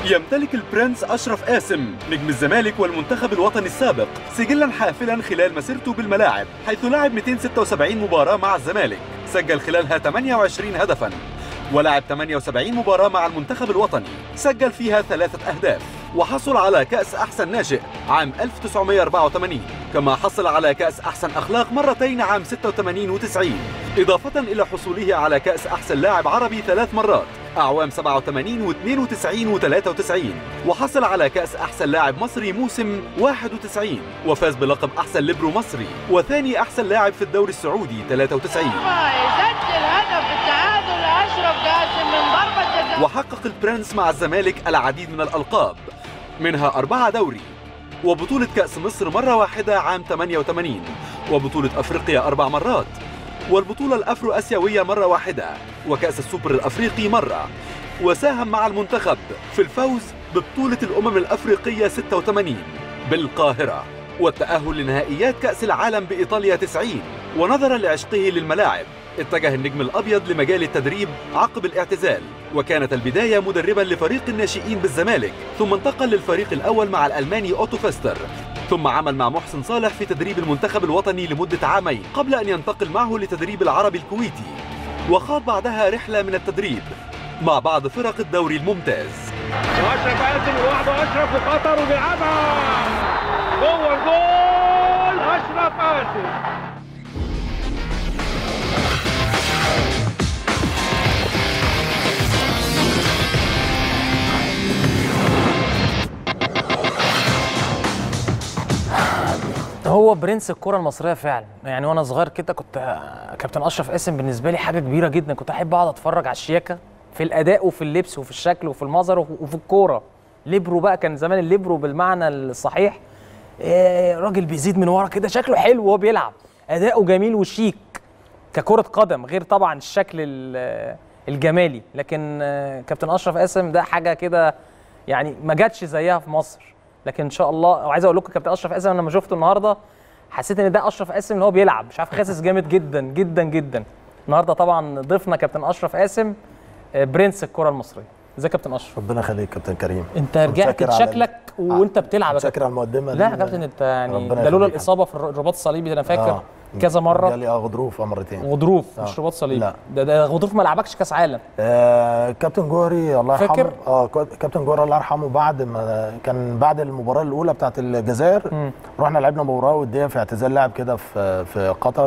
يمتلك البرنس أشرف قاسم نجم الزمالك والمنتخب الوطني السابق سجلا حافلا خلال مسيرته بالملاعب حيث لعب 276 مباراة مع الزمالك سجل خلالها 28 هدفا ولعب 78 مباراة مع المنتخب الوطني سجل فيها ثلاثة أهداف وحصل على كأس أحسن ناشئ عام 1984 كما حصل على كأس أحسن أخلاق مرتين عام 86 و90 إضافة إلى حصوله على كأس أحسن لاعب عربي ثلاث مرات أعوام 87 و92 و93 وحصل على كأس أحسن لاعب مصري موسم 91 وفاز بلقب أحسن ليبرو مصري وثاني أحسن لاعب في الدوري السعودي 93 يسجل هدف التعادل لاشرف قاسم من ضربه جزاء وحقق البرنس مع الزمالك العديد من الألقاب منها أربعة دوري وبطولة كأس مصر مرة واحدة عام 88 وبطولة أفريقيا أربع مرات والبطولة الأفرو أسيوية مرة واحدة وكأس السوبر الأفريقي مرة وساهم مع المنتخب في الفوز ببطولة الأمم الأفريقية 86 بالقاهرة والتأهل لنهائيات كأس العالم بإيطاليا 90 ونظرا لعشقه للملاعب اتجه النجم الأبيض لمجال التدريب عقب الاعتزال وكانت البداية مدربا لفريق الناشئين بالزمالك ثم انتقل للفريق الأول مع الألماني أوتو فاستر ثم عمل مع محسن صالح في تدريب المنتخب الوطني لمدة عامين قبل أن ينتقل معه لتدريب العربي الكويتي وخاض بعدها رحلة من التدريب مع بعض فرق الدوري الممتاز واشرف قاسم لوحده اشرف وخطر وبيلعبها جوه الجول اشرف قاسم هو برنس الكره المصريه فعلا يعني وانا صغير كده كنت كابتن اشرف قاسم بالنسبه لي حاجه كبيره جدا كنت احب اقعد اتفرج على الشياكه في الاداء وفي اللبس وفي الشكل وفي المظهر وفي- وفي الكوره ليبرو بقى كان زمان الليبرو بالمعنى الصحيح إيه، راجل بيزيد من ورا كده شكله حلو وهو بيلعب اداؤه جميل وشيك ككرة قدم غير طبعا الشكل ال- الجمالي لكن آه، كابتن اشرف قاسم ده حاجه كده يعني ما جاتش زيها في مصر لكن ان شاء الله وعايز اقول لكم كابتن اشرف قاسم أنا لما شفته النهارده حسيت ان ده اشرف قاسم اللي هو بيلعب مش عارف خاسس جامد جدا جدا جدا النهارده طبعا ضيفنا كابتن اشرف قاسم آه، برنس الكره المصريه ازيك يا كابتن اشرف ربنا يخليك كابتن كريم انت رجعت متشكر على ال- شكلك وانت بتلعب يا متشكر كابتن. على المقدمه لا دي. يا كابتن انت يعني ربنا ده لولا يخليك. الاصابه في الرباط الصليبي ده انا فاكر آه. كذا مره جالي اه غضروف اه مرتين غضروف آه. مش رباط صليبي لا. ده ده غضروف ما لعبكش كاس عالم آه كابتن جوهري الله يرحمه فاكر؟ اه كو- كابتن جوهري الله يرحمه بعد ما كان بعد المباراه الاولى بتاعت الجزائر رحنا لعبنا مباراه وديه في اعتزال لاعب كده في في قطر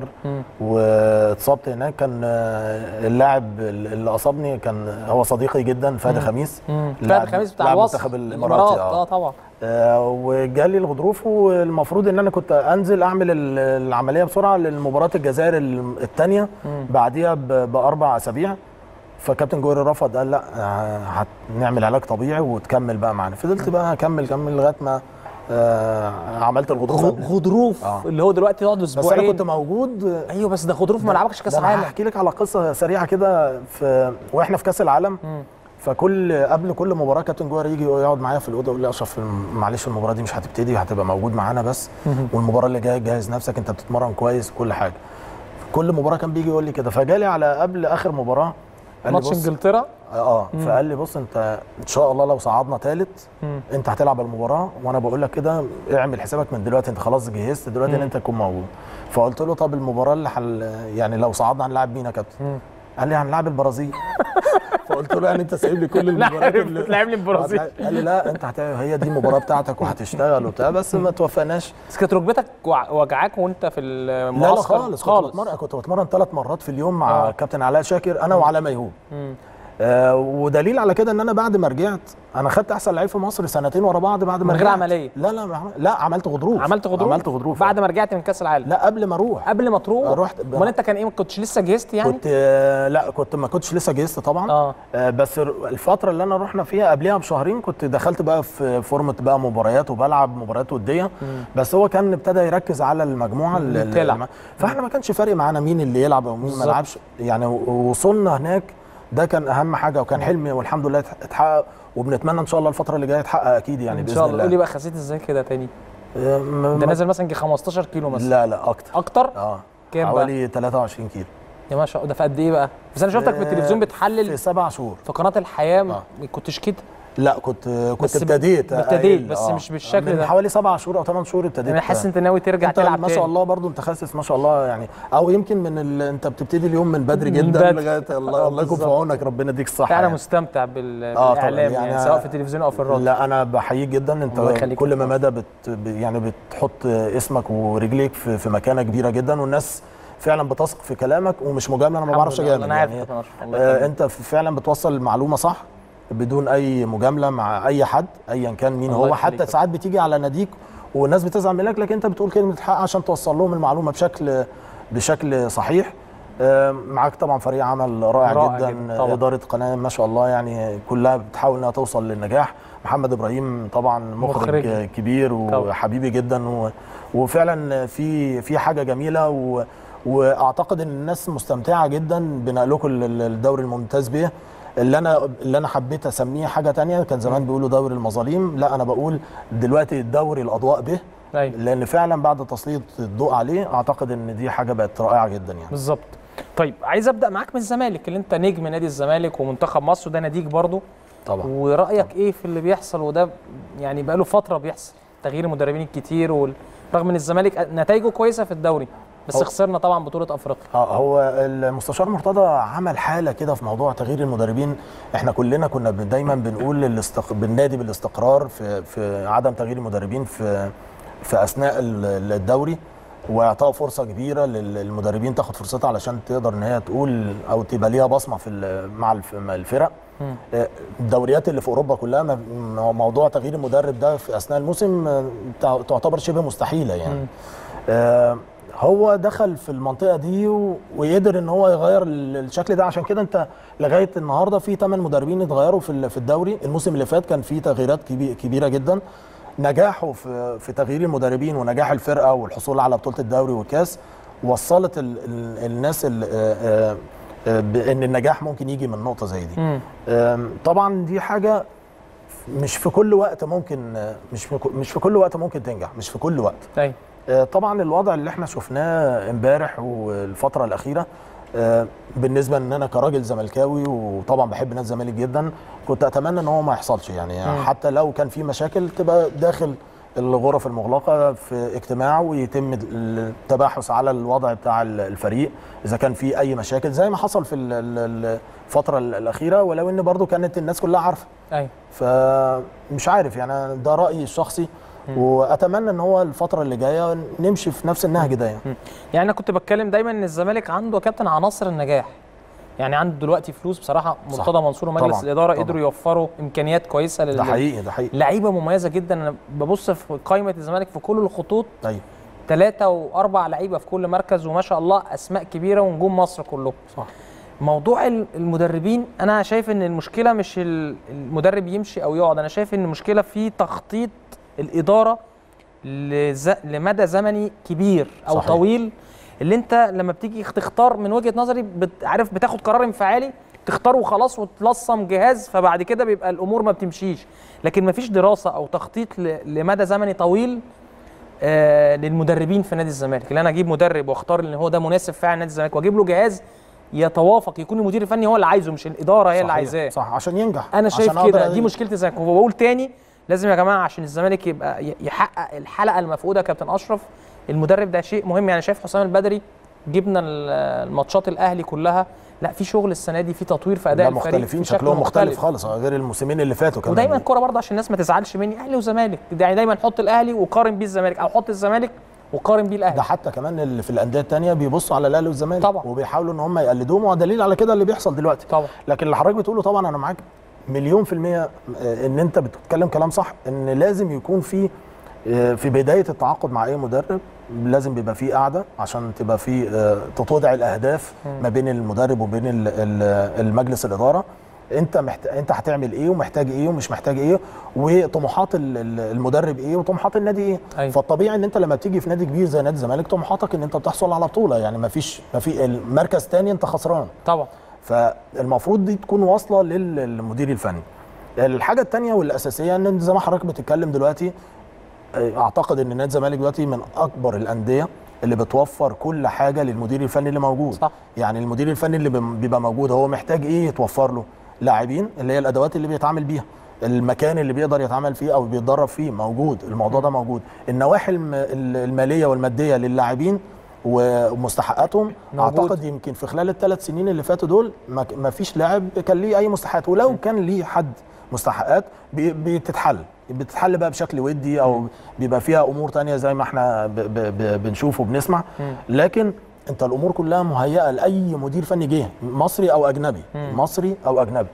واتصبت هناك كان آه، اللاعب اللي اصابني كان هو صديقي جدا فادي خميس فهد لاعب- خميس بتاع لاعب الوصل منتخب الاماراتي اه طبعا آه، وجالي الغضروف والمفروض ان انا كنت انزل اعمل ال- العمليه بسرعه للمباراه الجزائر الثانيه بعديها ب- باربع اسابيع فكابتن جوري رفض قال لا آه، هنعمل علاج طبيعي وتكمل بقى معانا فضلت بقى اكمل اكمل لغايه ما آه، عملت الغضروف غ- قبل. غضروف آه. اللي هو دلوقتي يقعد بس اسبوعين انا كنت موجود ايوه بس ده غضروف ما لعبكش كاس ده أنا عالم هحكي لك على قصه سريعه كده في واحنا في كاس العالم فكل قبل كل مباراه كابتن جوهر يجي يقعد معايا في الاوضه يقول لي اشرف معلش المباراه دي مش هتبتدي هتبقى موجود معانا بس والمباراه اللي جايه جهز نفسك انت بتتمرن كويس كل حاجه كل مباراه كان بيجي يقول لي كده فجالي على قبل اخر مباراه قال لي ماتش بص انجلترا اه فقال لي بص انت ان شاء الله لو صعدنا ثالث انت هتلعب المباراه وانا بقول لك كده اعمل حسابك من دلوقتي انت خلاص جهزت دلوقتي ان انت تكون موجود فقلت له طب المباراه اللي حل يعني لو صعدنا هنلعب مين يا كابتن؟ قال لي هنلعب البرازيل فقلت له يعني انت سايب لي كل المباريات اللي- تلعب لي البرازيل. قال لي لا انت هت... هي دي المباراه بتاعتك وهتشتغل وبتاع بس ما توفقناش بس كانت ركبتك وع- وجعاك وانت في لا لا المعسكر خالص خالص كنت بتمرن كنت بتمرن ثلاث مرات في اليوم مع آه. آه. كابتن علاء شاكر انا وعلاء ميهوب آه ودليل على كده ان انا بعد ما رجعت انا خدت احسن لعيب في مصر سنتين ورا بعض بعد ما من غير رجعت. عملية؟ لا لا ما عمل- لا عملت غضروف عملت غضروف عملت غضروف بعد ما رجعت من كاس العالم لا قبل ما اروح قبل ما تروح رحت- امال انت كان ايه ما كنتش لسه جهزت يعني كنت آه لا كنت ما كنتش لسه جهزت طبعا آه. آه بس الفتره اللي انا رحنا فيها قبلها بشهرين كنت دخلت بقى في فورمه بقى مباريات وبلعب مباريات وديه بس هو كان ابتدى يركز على المجموعه اللي اللي بتلعب. اللي فاحنا ما كانش فارق معانا مين اللي يلعب او مين ما بالظبط. يلعبش يعني وصلنا هناك ده كان اهم حاجه وكان حلمي والحمد لله اتحقق وبنتمنى ان شاء الله الفتره اللي جايه يتحقق اكيد يعني ان باذن شاء الله الله قول لي بقى خسيت ازاي كده تاني آه، م- ده م- نازل مثلا يجي 15 كيلو مثلا لا لا اكتر اكتر اه كام بقى؟ حوالي 23 كيلو يا ما شاء الله ده في قد ايه بقى بس انا شفتك في التلفزيون في بتحلل سبع شهور في قناه الحياه آه. ما كنتش كده لا كنت كنت بس ب- ابتديت ابتديت، قايل، بس مش بالشكل من ده. حوالي سبع شهور او ثمان شهور ابتديت انا حاسس انت ناوي ترجع انت تلعب ما شاء تاني. الله برضو انت خاسس ما شاء الله يعني او يمكن من ال... انت بتبتدي اليوم من بدري من جدا بدري. لغايه الله الله يكون في بالظبط. عونك ربنا يديك الصحه لا انا يعني. مستمتع بال... آه طبعاً، بالاعلام يعني, يعني سواء في التلفزيون او في الراديو لا انا بحييك جدا انت الله يخليك كل يا ما فندم. مدى بت ب- يعني بتحط اسمك ورجليك في, في مكانه كبيره جدا والناس فعلا بتثق في كلامك ومش مجامله انا ما الحمد بعرفش لله. اجامل انا عارف يعني يا كابتن أشرف، الله آه يخليك. انت فعلا بتوصل المعلومه صح بدون اي مجامله مع اي حد ايا كان مين الله هو يخليك حتى يا ساعات بتيجي على ناديك والناس بتزعل منك لكن انت بتقول كلمه حق عشان توصل لهم المعلومه بشكل بشكل صحيح آه، معاك طبعا فريق عمل رائع, رائع جدا, جداً، طبعاً. اداره قناه ما شاء الله يعني كلها بتحاول انها توصل للنجاح محمد ابراهيم طبعا مخرج, مخرج. مخرج كبير طبعاً. وحبيبي جدا و وفعلا في في حاجه جميله و واعتقد ان الناس مستمتعه جدا بنقلكم لل- للدوري الممتاز به اللي انا اللي انا حبيت اسميه حاجه تانية كان زمان بيقولوا دوري المظاليم لا انا بقول دلوقتي دوري الاضواء به أيوة. لان فعلا بعد تسليط الضوء عليه اعتقد ان دي حاجه بقت رائعه جدا يعني بالظبط طيب عايز ابدا معاك من الزمالك اللي انت نجم نادي الزمالك ومنتخب مصر وده ناديك برضو طبعا ورايك ايه في اللي بيحصل وده يعني بقاله فتره بيحصل تغيير المدربين الكتير وال... رغم ان الزمالك نتائجه كويسه في الدوري بس هو- خسرنا طبعا بطوله افريقيا اه هو المستشار مرتضى عمل حاله كده في موضوع تغيير المدربين احنا كلنا كنا بن- دايما بنقول الاستق... بننادي بالاستقرار في في عدم تغيير المدربين في في اثناء ال- الدوري واعطاء فرصه كبيره لل- للمدربين تاخد فرصتها علشان تقدر ان هي تقول او تبقى ليها بصمه في ال- مع الف- مع الفرق آه، الدوريات اللي في اوروبا كلها ما- م- موضوع تغيير المدرب ده في اثناء الموسم آه، تع- تعتبر شبه مستحيله يعني آه، هو دخل في المنطقه دي و- وقدر ان هو يغير ال- الشكل ده عشان كده انت لغايه النهارده في 8 مدربين اتغيروا في ال- في الدوري الموسم اللي فات كان في تغييرات كبي- كبيره جدا نجاحه في في تغيير المدربين ونجاح الفرقه والحصول على بطوله الدوري والكاس وصلت ال ال الناس ال آه، آه، بان النجاح ممكن يجي من نقطه زي دي مم. آم، طبعا دي حاجه مش في كل وقت ممكن آه، مش في ك- مش في كل وقت ممكن تنجح مش في كل وقت ايوه آه، طبعا الوضع اللي احنا شفناه امبارح والفتره الاخيره آه، بالنسبه ان انا كراجل زملكاوي وطبعا بحب نادي الزمالك جدا كنت اتمنى ان هو ما يحصلش يعني مم. حتى لو كان في مشاكل تبقى داخل الغرف المغلقه في اجتماع ويتم التباحث على الوضع بتاع الفريق اذا كان في اي مشاكل زي ما حصل في ال- ال- الفتره الاخيره ولو ان برضو كانت الناس كلها عارفه ايوه فمش عارف يعني ده رايي الشخصي واتمنى ان هو الفتره اللي جايه نمشي في نفس النهج ده يعني يعني انا كنت بتكلم دايما ان الزمالك عنده يا كابتن عناصر النجاح يعني عنده دلوقتي فلوس بصراحه مرتضى منصور ومجلس طبعاً، الاداره طبعاً. قدروا يوفروا امكانيات كويسه لل... ده حقيقي ده حقيقي لعيبه مميزه جدا انا ببص في قائمه الزمالك في كل الخطوط ايوه ثلاثة وأربع لعيبة في كل مركز وما شاء الله أسماء كبيرة ونجوم مصر كلهم صح موضوع ال- المدربين أنا شايف إن المشكلة مش ال- المدرب يمشي أو يقعد أنا شايف إن المشكلة في تخطيط الإدارة لز... لمدى زمني كبير أو صحيح. طويل اللي أنت لما بتيجي تختار من وجهة نظري بت... عارف بتاخد قرار انفعالي تختار وخلاص وتلصم جهاز فبعد كده بيبقى الأمور ما بتمشيش لكن مفيش دراسة أو تخطيط ل... لمدى زمني طويل آه للمدربين في نادي الزمالك اللي انا اجيب مدرب واختار ان هو ده مناسب فعلا نادي الزمالك واجيب له جهاز يتوافق يكون المدير الفني هو اللي عايزه مش الاداره هي اللي صحيح، عايزاه صح عشان ينجح انا عشان شايف أقدر كده دي أ- مشكله الزمالك وبقول تاني لازم يا جماعه عشان الزمالك يبقى ي- يحقق الحلقه المفقوده يا كابتن اشرف المدرب ده شيء مهم يعني شايف حسام البدري جبنا ال- الماتشات الاهلي كلها لا في شغل السنه دي في تطوير في اداء لا الفريق مختلفين في شكل شكلهم مختلف خالص غير الموسمين اللي فاتوا كمان ودايما الكوره برضه عشان الناس ما تزعلش مني اهلي وزمالك يعني دايما حط الاهلي وقارن بيه الزمالك او حط الزمالك وقارن بيه الاهلي ده حتى كمان اللي في الانديه الثانيه بيبصوا على الاهلي والزمالك طبعا. وبيحاولوا ان هم يقلدوهم ودليل على كده اللي بيحصل دلوقتي طبعا لكن اللي حضرتك بتقوله طبعا انا معاك مليون في المية آه، ان انت بتتكلم كلام صح ان لازم يكون في آه، في بداية التعاقد مع اي مدرب لازم بيبقى في قاعدة عشان تبقى في آه، تتوضع الاهداف ما بين المدرب وبين ال- ال- المجلس الادارة انت محت... انت هتعمل ايه ومحتاج ايه ومش محتاج ايه وطموحات ال- ال- المدرب ايه وطموحات النادي ايه أيوة. فالطبيعي ان انت لما بتيجي في نادي كبير زي نادي الزمالك طموحاتك ان انت بتحصل على بطولة يعني ما فيش ما في المركز تاني انت خسران طبعا فالمفروض دي تكون واصله لل- للمدير الفني الحاجه الثانيه والاساسيه ان زي ما حضرتك بتتكلم دلوقتي آه، اعتقد ان نادي الزمالك دلوقتي من اكبر الانديه اللي بتوفر كل حاجه للمدير الفني اللي موجود صح. يعني المدير الفني اللي بم- بيبقى موجود هو محتاج ايه يتوفر له لاعبين اللي هي الادوات اللي بيتعامل بيها المكان اللي بيقدر يتعامل فيه او بيتدرب فيه موجود الموضوع ده موجود النواحي الم- ال- الماليه والماديه للاعبين ومستحقاتهم موجود. اعتقد يمكن في خلال الثلاث سنين اللي فاتوا دول ما ك- ما فيش لاعب كان ليه اي مستحقات ولو كان ليه حد مستحقات بي- بتتحل بتتحل بقى بشكل ودي او بيبقى فيها امور تانية زي ما احنا ب ب ب بنشوف وبنسمع لكن انت الامور كلها مهيئه لاي مدير فني جه مصري او اجنبي مصري او اجنبي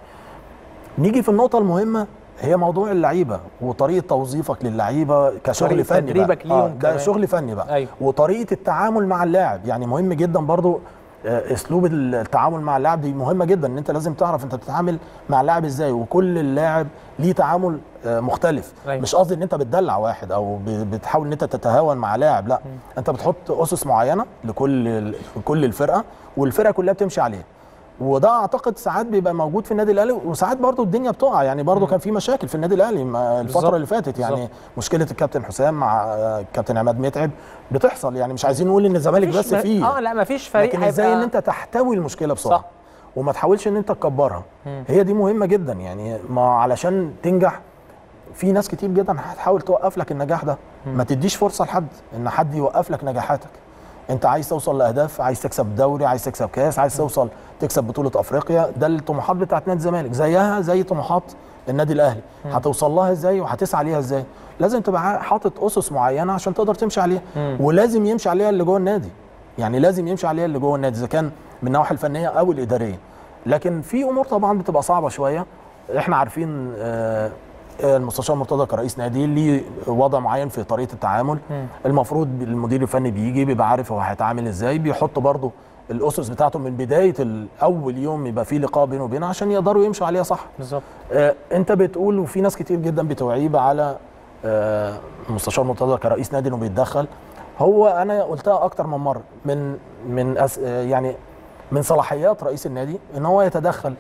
نيجي في النقطه المهمه هي موضوع اللعيبه وطريقه توظيفك للعيبه كشغل طريقة فني تدريبك بقى. ليهم ده كمان. شغل فني بقى أيوة. وطريقه التعامل مع اللاعب يعني مهم جدا برضو آه، اسلوب التعامل مع اللاعب دي مهمه جدا ان انت لازم تعرف انت بتتعامل مع اللاعب ازاي وكل اللاعب ليه تعامل آه، مختلف أيوة. مش قصدي ان انت بتدلع واحد او ب- بتحاول ان انت تتهاون مع لاعب لا انت بتحط اسس معينه لكل ال- لكل الفرقه والفرقه كلها بتمشي عليها وده اعتقد ساعات بيبقى موجود في النادي الاهلي وساعات برضو الدنيا بتقع يعني برضو كان في مشاكل في النادي الاهلي ما- الفتره بالظبط. اللي فاتت يعني بالظبط. مشكله الكابتن حسام مع آه، الكابتن عماد متعب بتحصل يعني مش عايزين نقول ان الزمالك مفيش بس م- فيه اه لا مفيش فريق لكن ازاي هيبقى- ان انت تحتوي المشكله بسرعه صح. وما تحاولش ان انت تكبرها هي دي مهمه جدا يعني ما علشان تنجح في ناس كتير جدا هتحاول توقف لك النجاح ده ما تديش فرصه لحد ان حد يوقف لك نجاحاتك انت عايز توصل لاهداف عايز تكسب دوري عايز تكسب كاس عايز توصل تكسب بطوله افريقيا ده الطموحات بتاعت نادي الزمالك زيها زي طموحات النادي الاهلي هتوصل لها ازاي وهتسعى ليها ازاي لازم تبقى حاطط اسس معينه عشان تقدر تمشي عليها ولازم يمشي عليها اللي جوه النادي يعني لازم يمشي عليها اللي جوه النادي اذا كان من النواحي الفنيه او الاداريه لكن في امور طبعا بتبقى صعبه شويه احنا عارفين آه، آه، المستشار مرتضى كرئيس نادي ليه وضع معين في طريقه التعامل المفروض المدير الفني بيجي بيبقى عارف هو هيتعامل ازاي بيحط برضه الاسس بتاعته من بدايه ال- اول يوم يبقى في لقاء بينه وبينه عشان يقدروا يمشوا عليها صح بالظبط آه، انت بتقول وفي ناس كتير جدا بتعيب على آه، المستشار مرتضى كرئيس نادي انه بيتدخل هو انا قلتها اكتر من مره من من أس آه، يعني من صلاحيات رئيس النادي ان هو يتدخل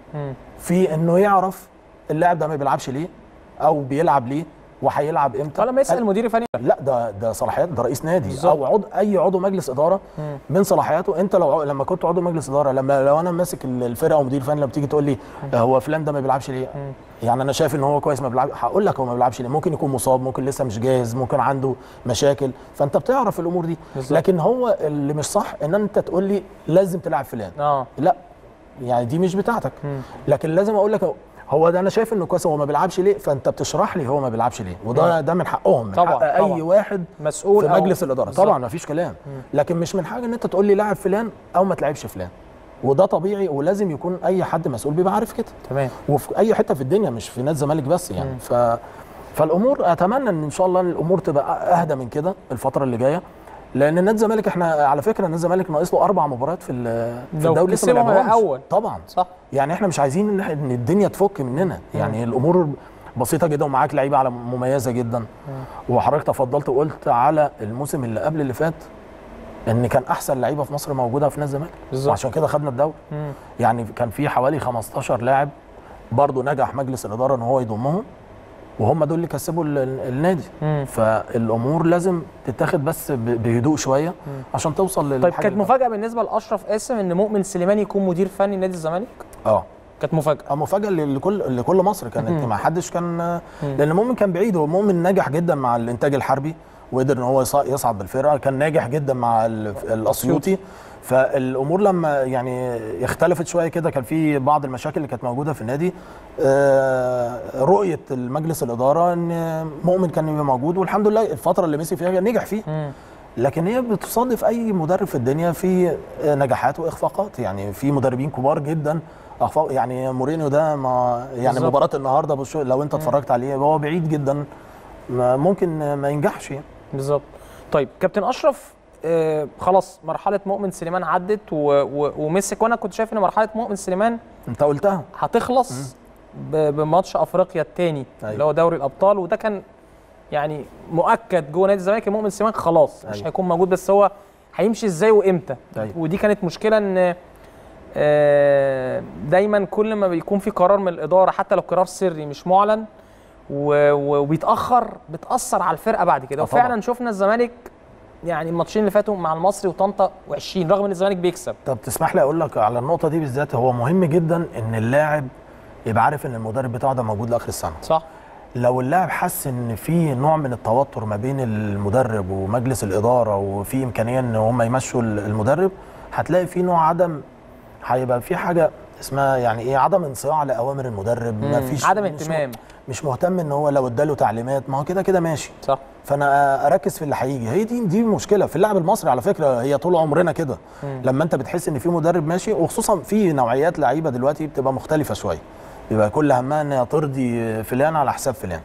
في انه يعرف اللاعب ده ما بيلعبش ليه او بيلعب ليه وهيلعب امتى ولا ما يسال المدير الفني لا ده ده صلاحيات ده رئيس نادي بالظبط. او عضو اي عضو مجلس اداره من صلاحياته انت لو ع- لما كنت عضو مجلس اداره لما لو انا ماسك ال- الفرقه ومدير فني لما تيجي تقول لي آه، هو فلان ده ما بيلعبش ليه يعني انا شايف ان هو كويس ما بيلعب هقول لك هو ما بيلعبش ليه ممكن يكون مصاب ممكن لسه مش جاهز ممكن عنده مشاكل فانت بتعرف الامور دي بالظبط. لكن هو اللي مش صح ان انت تقول لي لازم تلعب فلان اه لا يعني دي مش بتاعتك لكن لازم اقول لك هو ده انا شايف انه كويس هو ما بيلعبش ليه فانت بتشرح لي هو ما بيلعبش ليه وده ده من حقهم من طبعاً، حق اي طبعاً. واحد مسؤول في أو- مجلس الاداره بالظبط. طبعا ما فيش كلام لكن مش من حاجه ان انت تقول لي لاعب فلان او ما تلعبش فلان وده طبيعي ولازم يكون اي حد مسؤول بيبقى عارف كده تمام وفي اي حته في الدنيا مش في نادي الزمالك بس يعني ف فالامور اتمنى ان ان شاء الله الامور تبقى اهدى من كده الفتره اللي جايه لان نادي الزمالك احنا على فكره نادي الزمالك ناقص له اربع مباريات في ال- في لو الدوري لسه ما كسبهم هيبقى لعبهمش. أول. طبعا صح يعني احنا مش عايزين ان, إحنا- إن الدنيا تفك مننا يعني الامور بسيطه جدا ومعاك لعيبه على مميزه جدا وحضرتك تفضلت وقلت على الموسم اللي قبل اللي فات ان كان احسن لعيبه في مصر موجوده في نادي الزمالك بالظبط. وعشان كده خدنا الدوري يعني كان في حوالي 15 لاعب برضه نجح مجلس الاداره ان هو يضمهم وهم دول اللي كسبوا ال- ال- النادي مم. فالامور لازم تتاخد بس ب- بهدوء شويه عشان توصل للحاجه طيب كانت اللي- مفاجاه بالنسبه لاشرف قاسم ان مؤمن سليمان يكون مدير فني نادي الزمالك اه كانت مفاجاه اه مفاجاه ل- لكل لكل مصر كانت ما حدش كان لان مؤمن كان بعيد هو مؤمن نجح جدا مع الانتاج الحربي وقدر ان هو يص- يصعد بالفرقه كان ناجح جدا مع ال- الاسيوطي فالامور لما يعني اختلفت شويه كده كان في بعض المشاكل اللي كانت موجوده في النادي آه، رؤيه المجلس الاداره ان مؤمن كان يبقى موجود والحمد لله الفتره اللي مسك فيها نجح فيها لكن هي بتصادف اي مدرب في الدنيا في نجاحات واخفاقات يعني في مدربين كبار جدا اخفاق يعني مورينيو ده ما يعني بالظبط. مباراه النهارده بالشو- لو انت اتفرجت عليه هو بعيد جدا ما ممكن ما ينجحش يعني بالظبط طيب كابتن اشرف آه خلاص مرحله مؤمن سليمان عدت و... و... ومسك وانا كنت شايف ان مرحله مؤمن سليمان انت قلتها هتخلص ب... بماتش افريقيا الثاني أيوة. اللي هو دوري الابطال وده كان يعني مؤكد جوه نادي الزمالك إن مؤمن سليمان خلاص مش أيوة. هيكون موجود بس هو هيمشي ازاي وامتى أيوة. ودي كانت مشكله ان آه، دايما كل ما بيكون في قرار من الاداره حتى لو قرار سري مش معلن و- و- وبيتاخر بتاثر على الفرقه بعد كده آه طبعاً. وفعلا شفنا الزمالك يعني الماتشين اللي فاتوا مع المصري وطنطا وحشين رغم ان الزمالك بيكسب طب تسمح لي اقول لك على النقطه دي بالذات هو مهم جدا ان اللاعب يبقى عارف ان المدرب بتاعه ده موجود لاخر السنه صح لو اللاعب حس ان في نوع من التوتر ما بين المدرب ومجلس الاداره وفي امكانيه ان هم يمشوا المدرب هتلاقي في نوع عدم هيبقى في حاجه اسمها يعني ايه عدم انصياع لاوامر المدرب ما مم. فيش عدم مش اهتمام. مش مهتم ان هو لو اداله تعليمات ما هو كده كده ماشي صح فانا اركز في اللي هيجي هي دي دي مشكله في اللاعب المصري على فكره هي طول عمرنا كده لما انت بتحس ان في مدرب ماشي وخصوصا في نوعيات لعيبه دلوقتي بتبقى مختلفه شويه بيبقى كل همها ان هي ترضي فلان على حساب فلان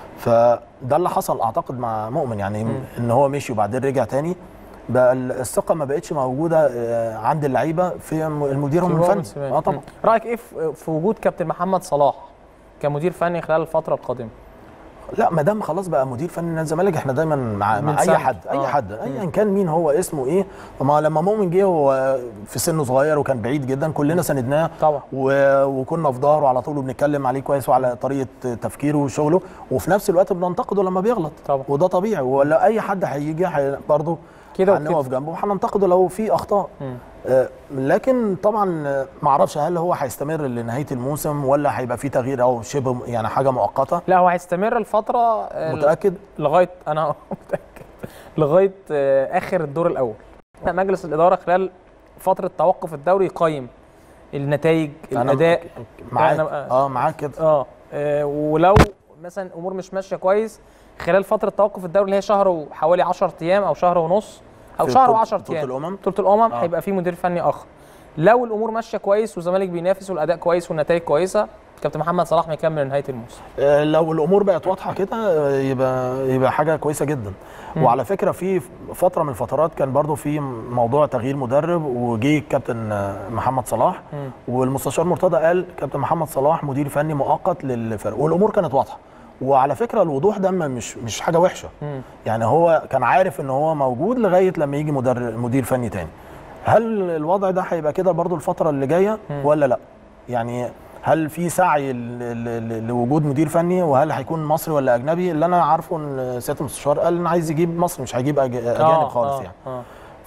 فده اللي حصل اعتقد مع مؤمن يعني ان هو مشي وبعدين رجع تاني بقى الثقه ما بقتش موجوده آه، عند اللعيبه في المدير الفني اه طبعا مم. رايك ايه في في وجود كابتن محمد صلاح كمدير فني خلال الفتره القادمه لا ما دام خلاص بقى مدير فني نادي الزمالك احنا دايما مع, مع اي بنساند. حد اي آه. حد ايا كان مين هو اسمه ايه ما لما مؤمن جه هو في سنه صغير وكان بعيد جدا كلنا ساندناه طبعا. و... وكنا في ظهره على طول وبنتكلم عليه كويس وعلى طريقه تفكيره وشغله وفي نفس الوقت بننتقده لما بيغلط طبعا. وده طبيعي ولا اي حد هيجي هي... برضه كده هنقف جنبه وهننتقده لو في اخطاء آه، لكن طبعا آه، ما اعرفش هل هو هيستمر لنهايه الموسم ولا هيبقى في تغيير او شبه يعني حاجه مؤقته لا هو هيستمر الفتره آه، متاكد لغايه انا متاكد لغايه آه، اخر الدور الاول مجلس الاداره خلال فتره توقف الدوري يقيم النتائج أنا الاداء معاك أنا- اه معاك كده اه آه، ولو مثلا الامور مش ماشيه كويس خلال فتره توقف الدوري اللي هي شهر وحوالي 10 ايام او شهر ونص او في شهر بطولة- و10 بطولة ايام الأمم؟ بطوله الامم آه. هيبقى في مدير فني اخر لو الامور ماشيه كويس والزمالك بينافس والاداء كويس والنتائج كويسه كابتن محمد صلاح مكمل لنهايه الموسم آه، لو الامور بقت واضحه كده آه، يبقى يبقى حاجه كويسه جدا وعلى فكره في فتره من الفترات كان برضو في موضوع تغيير مدرب وجه الكابتن آه، محمد صلاح والمستشار مرتضى قال كابتن محمد صلاح مدير فني مؤقت للفرق والامور كانت واضحه وعلى فكره الوضوح ده ما- مش مش حاجه وحشه يعني هو كان عارف ان هو موجود لغايه لما يجي مدرب مدير فني تاني هل الوضع ده هيبقى كده برضو الفتره اللي جايه ولا لا يعني هل في سعي ل- ل- ل- لوجود مدير فني وهل هيكون مصري ولا اجنبي اللي انا عارفه ان سياده المستشار قال ان عايز يجيب مصري مش هيجيب أج- اجانب خالص يعني آه.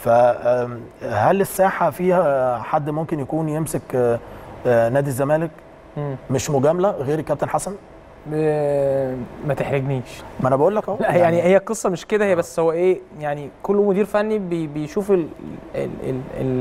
فهل الساحه فيها حد ممكن يكون يمسك آه، آه، نادي الزمالك مم. مش مجامله غير الكابتن حسن ب- ما تحرجنيش ما انا بقول لك اهو لا يعني هي القصه مش كده هي بس هو ايه يعني كل مدير فني بي بيشوف ال ال ال, ال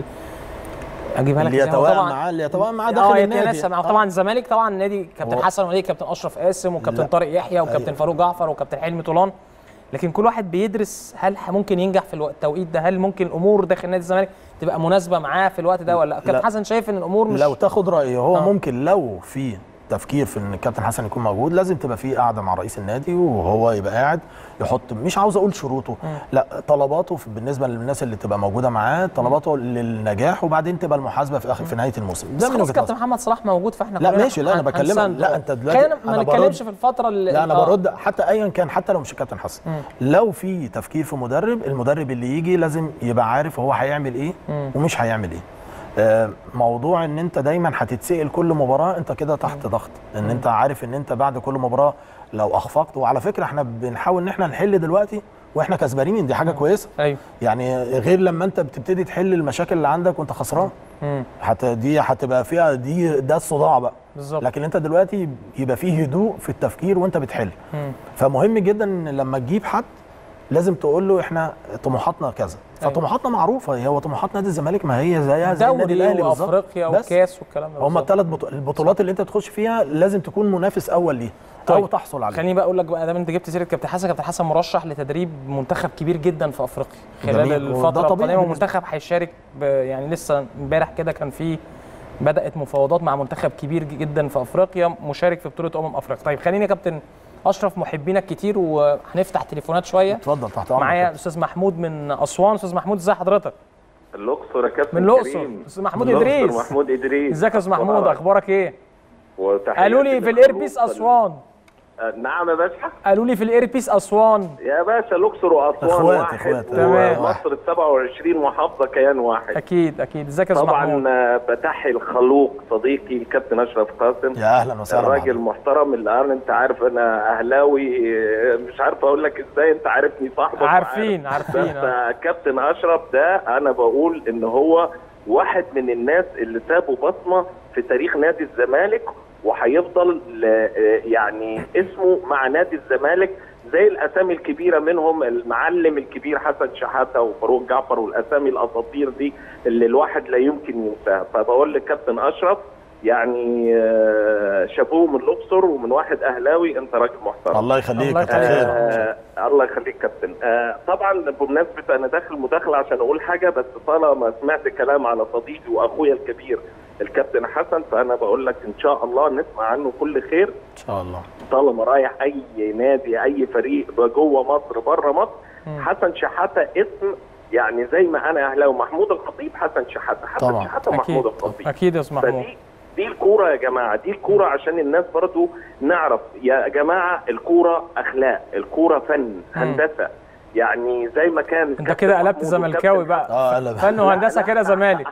اجيبها لك اللي إزاي؟ هو يتوائم طبعاً- معاه اللي يتوائم معاه اه داخل النادي يتناسب معاه آه. طبعا الزمالك طبعا نادي كابتن هو- حسن ونادي كابتن اشرف قاسم وكابتن لا. طارق يحيى وكابتن أيوة. فاروق جعفر وكابتن حلمي طولان لكن كل واحد بيدرس هل ح- ممكن ينجح في الوقت التوقيت ده هل ممكن الامور داخل نادي الزمالك تبقى مناسبه معاه في الوقت ده ولا لا كابتن لا. حسن شايف ان الامور مش لو تاخد رايي هو آه. آه. ممكن لو في تفكير في ان الكابتن حسن يكون موجود لازم تبقى في قاعده مع رئيس النادي وهو يبقى قاعد يحط مش عاوز اقول شروطه لا طلباته في- بالنسبه للناس اللي تبقى موجوده معاه طلباته للنجاح وبعدين تبقى المحاسبه في اخر في نهايه الموسم بس ده من خلاص وجهه كابتن نظري محمد صلاح موجود فاحنا لا كلنا ماشي، لا، أنا هن- بكلمك- هنسنده. لا، أنت دلوقتي خلينا ما أنا برد- نتكلمش في الفتره اللي لا انا آه. برد حتى ايا كان حتى لو مش الكابتن حسن لو في تفكير في مدرب المدرب اللي يجي لازم يبقى عارف هو هيعمل ايه ومش هيعمل ايه آه، موضوع ان انت دايما هتتسال كل مباراه انت كده تحت ضغط ان انت عارف ان انت بعد كل مباراه لو اخفقت وعلى فكره احنا بنحاول ان احنا نحل دلوقتي واحنا كسبانين دي حاجه كويسه ايوه يعني غير لما انت بتبتدي تحل المشاكل اللي عندك وانت خسران مم. حت دي هتبقى فيها دي ده الصداع بقى بالظبط. لكن انت دلوقتي يبقى فيه هدوء في التفكير وانت بتحل مم. فمهم جدا ان لما تجيب حد لازم تقول له احنا طموحاتنا كذا أيوة. فطموحاتنا معروفه هو طموحات نادي الزمالك ما هي زيها زي النادي دوري الاهلي بالظبط وافريقيا بس وكاس والكلام ده هم بالظبط. الثلاث بطو... البطولات اللي انت تخش فيها لازم تكون منافس اول ليها او طيب. تحصل عليها خليني بقى اقول لك بقى دام انت جبت سيره كابتن حسن كابتن حسن مرشح لتدريب منتخب كبير جدا في افريقيا خلال جميل. وده الفتره طبيعي القادمه بالنسبة- والمنتخب هيشارك ب- يعني لسه امبارح كده كان في بدات مفاوضات مع منتخب كبير جدا في افريقيا مشارك في بطوله امم افريقيا طيب خليني يا كابتن اشرف محبينك كتير وهنفتح تليفونات شويه اتفضل تحت امرك معايا الاستاذ محمود من اسوان استاذ محمود ازي حضرتك الاقصر يا كابتن من الأقصر. كريم. أستاذ محمود من الأقصر، إدريس. محمود ادريس ازيك يا استاذ محمود أخبارك؟ اخبارك ايه وتحياتي قالوا لي في للخلوق الايربيس وال- اسوان آه، نعم يا باشا قالوا لي في الايربيس اسوان يا باشا الاقصر واسوان إخوات، واحد إخوات. تمام. ومصر ال 27 محافظه كيان واحد اكيد اكيد ازيك يا استاذ محمود طبعا آه، بتحي الخلوق صديقي الكابتن اشرف قاسم يا اهلا وسهلا الراجل بحضرتك. محترم الان انت عارف انا اهلاوي آه، مش عارف اقول لك ازاي انت عارفني صاحبك عارفين- وعارف. عارفين، بس آه. آه، كابتن اشرف ده انا بقول ان هو واحد من الناس اللي سابوا بصمه في تاريخ نادي الزمالك وهيفضل ل- يعني اسمه مع نادي الزمالك زي الاسامي الكبيره منهم المعلم الكبير حسن شحاته وفاروق جعفر والاسامي الاساطير دي اللي الواحد لا يمكن ينساها فبقول لكابتن اشرف يعني آه، شابوه من الاقصر ومن واحد اهلاوي انت راجل محترم الله يخليك الله كتر يخليك. خير آه الله يخليك كابتن آه طبعا بمناسبه انا داخل مداخله عشان اقول حاجه بس طالما سمعت كلام على صديقي واخويا الكبير الكابتن حسن فانا بقول لك ان شاء الله نسمع عنه كل خير ان شاء الله طالما رايح اي نادي اي فريق جوه مصر بره مصر حسن شحاته اسم يعني زي ما انا اهلاوي محمود الخطيب حسن شحاته حسن طبعا. شحاته اكيد محمود الخطيب اكيد يا استاذ محمود فدي دي الكوره يا جماعه دي الكوره عشان الناس برضو نعرف يا جماعه الكوره اخلاق الكوره فن هندسه يعني زي ما كان انت كده قلبت زملكاوي بقى اه لا فن وهندسه كده زمالك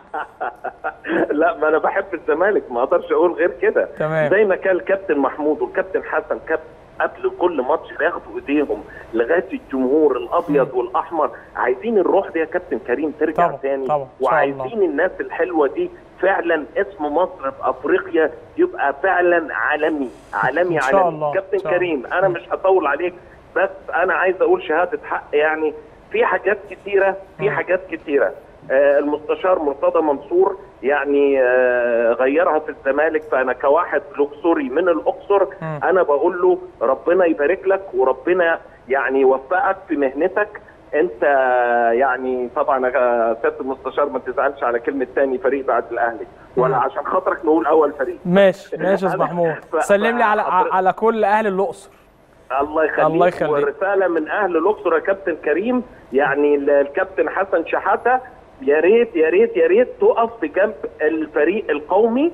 لا ما انا بحب الزمالك ما اقدرش اقول غير كده تمام. زي ما كان الكابتن محمود والكابتن حسن كابتن قبل كل ماتش بياخدوا ايديهم لغايه الجمهور الابيض والاحمر عايزين الروح دي يا كابتن كريم ترجع طبعا، تاني طبعا، إن شاء الله. وعايزين الناس الحلوه دي فعلا اسم مصر في افريقيا يبقى فعلا عالمي عالمي إن شاء عالمي الله، كابتن إن شاء الله. كريم انا مش هطول عليك بس انا عايز اقول شهاده حق يعني في حاجات كتيره في حاجات كتيره آه، المستشار مرتضى منصور يعني آه، غيرها في الزمالك فانا كواحد لوكسوري من الاقصر مم. انا بقول له ربنا يبارك لك وربنا يعني يوفقك في مهنتك انت يعني طبعا يا سياده المستشار ما تزعلش على كلمه تاني فريق بعد الاهلي ولا مم. عشان خاطرك نقول اول فريق ماشي ماشي يا استاذ أنا- محمود ف- سلم لي على فحضرتك- على كل اهل الاقصر الله يخليك الله يخليك. ورساله من اهل الاقصر يا كابتن كريم يعني ال- الكابتن حسن شحاته يا ريت يا ريت يا ريت تقف بجنب الفريق القومي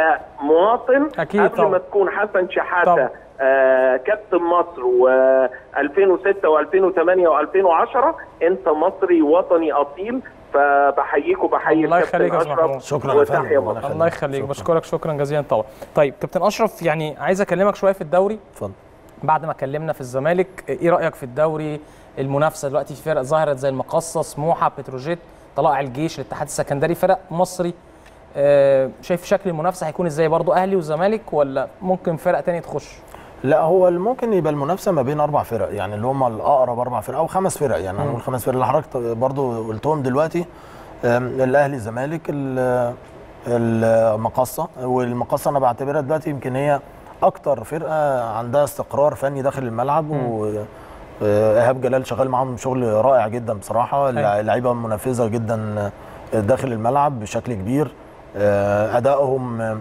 كمواطن أكيد قبل طبعا. ما تكون حسن شحاته طبعا. آه كابتن مصر و2006 و2008 و2010 انت مصري وطني اصيل فبحييك وبحيي الله الكابتن يخليك يا أستاذ اشرف محمود. شكرا يا فندم وتحيا ربنا مصر يخليك. الله يخليك شكراً. بشكرك شكرا جزيلا طبعا طيب كابتن اشرف يعني عايز اكلمك شويه في الدوري اتفضل بعد ما اتكلمنا في الزمالك ايه رايك في الدوري المنافسه دلوقتي في فرق ظهرت زي المقصه سموحه بتروجيت طلائع الجيش الاتحاد السكندري فرق مصري آه، شايف شكل المنافسه هيكون ازاي برضو اهلي وزمالك ولا ممكن فرق تانية تخش لا هو ممكن يبقى المنافسه ما بين اربع فرق يعني اللي هم الاقرب اربع فرق او خمس فرق يعني هنقول خمس فرق اللي حضرتك برضو قلتهم دلوقتي أم، الاهلي الزمالك ال- المقصه والمقصه انا بعتبرها دلوقتي يمكن هي اكتر فرقه عندها استقرار فني داخل الملعب و آه، ايهاب جلال شغال معاهم شغل رائع جدا بصراحه أيوة. اللعيبه منفذه جدا داخل الملعب بشكل كبير آه، ادائهم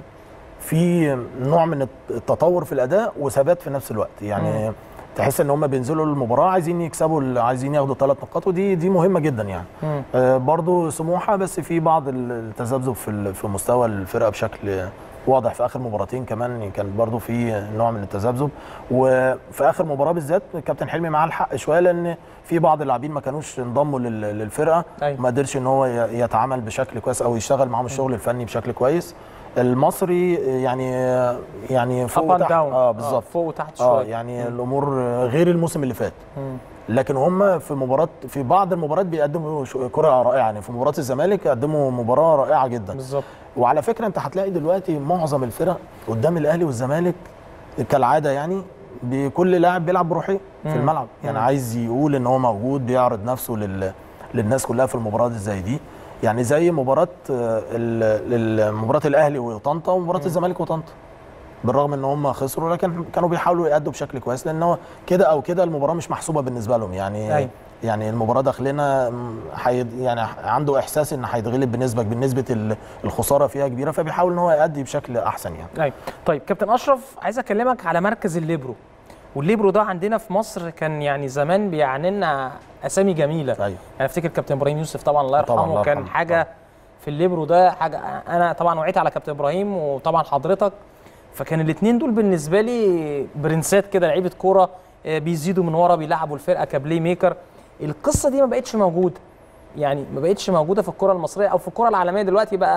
في نوع من التطور في الاداء وثبات في نفس الوقت يعني مم. تحس ان هم بينزلوا المباراه عايزين يكسبوا ال- عايزين ياخدوا ثلاث نقاط ودي دي مهمه جدا يعني مم. آه برضو سموحه بس في بعض ال- التذبذب في ال- في مستوى الفرقه بشكل واضح في اخر مباراتين كمان كان برضو في نوع من التذبذب وفي اخر مباراه بالذات كابتن حلمي معاه الحق شويه لان في بعض اللاعبين ما كانوش انضموا لل- للفرقه أيوة. ما قدرش ان هو ي- يتعامل بشكل كويس او يشتغل معاهم الشغل الفني بشكل كويس المصري يعني يعني فوق اب اند وتحت داون اه بالظبط فوق وتحت اه شويه يعني الامور غير الموسم اللي فات مم. لكن هم في مباراه في بعض المباريات بيقدموا ش- كره رائعه يعني في مباراه الزمالك قدموا مباراه رائعه جدا بالظبط وعلى فكره انت هتلاقي دلوقتي معظم الفرق قدام الاهلي والزمالك كالعاده يعني بكل لاعب بيلعب بروحيه في مم. الملعب يعني مم. عايز يقول ان هو موجود بيعرض نفسه لل... للناس كلها في المباريات زي دي يعني زي مباراه آه، ال- ال- مباراه الاهلي وطنطا ومباراه الزمالك وطنطا بالرغم ان هم خسروا لكن كانوا بيحاولوا يأدوا بشكل كويس لان هو كده او كده المباراه مش محسوبه بالنسبه لهم يعني أيوة. يعني المباراه داخلنا م، حي يعني عنده احساس ان هيتغلب بنسبه بالنسبه ال- الخساره فيها كبيره فبيحاول ان هو يأدي بشكل احسن يعني ايوه طيب كابتن اشرف عايز اكلمك على مركز الليبرو والليبرو ده عندنا في مصر كان يعني زمان بيعني لنا اسامي جميله ايوه يعني افتكر كابتن ابراهيم يوسف طبعا الله طبعاً، يرحمه الله كان يرحمه، حاجه طبعاً. في الليبرو ده حاجه انا طبعا وعيت على كابتن ابراهيم وطبعا حضرتك فكان الاثنين دول بالنسبه لي برنسات كده لعيبه كوره آه، بيزيدوا من ورا بيلعبوا الفرقه كبلاي ميكر القصه دي ما بقتش موجوده يعني ما بقتش موجوده في الكره المصريه او في الكره العالميه دلوقتي بقى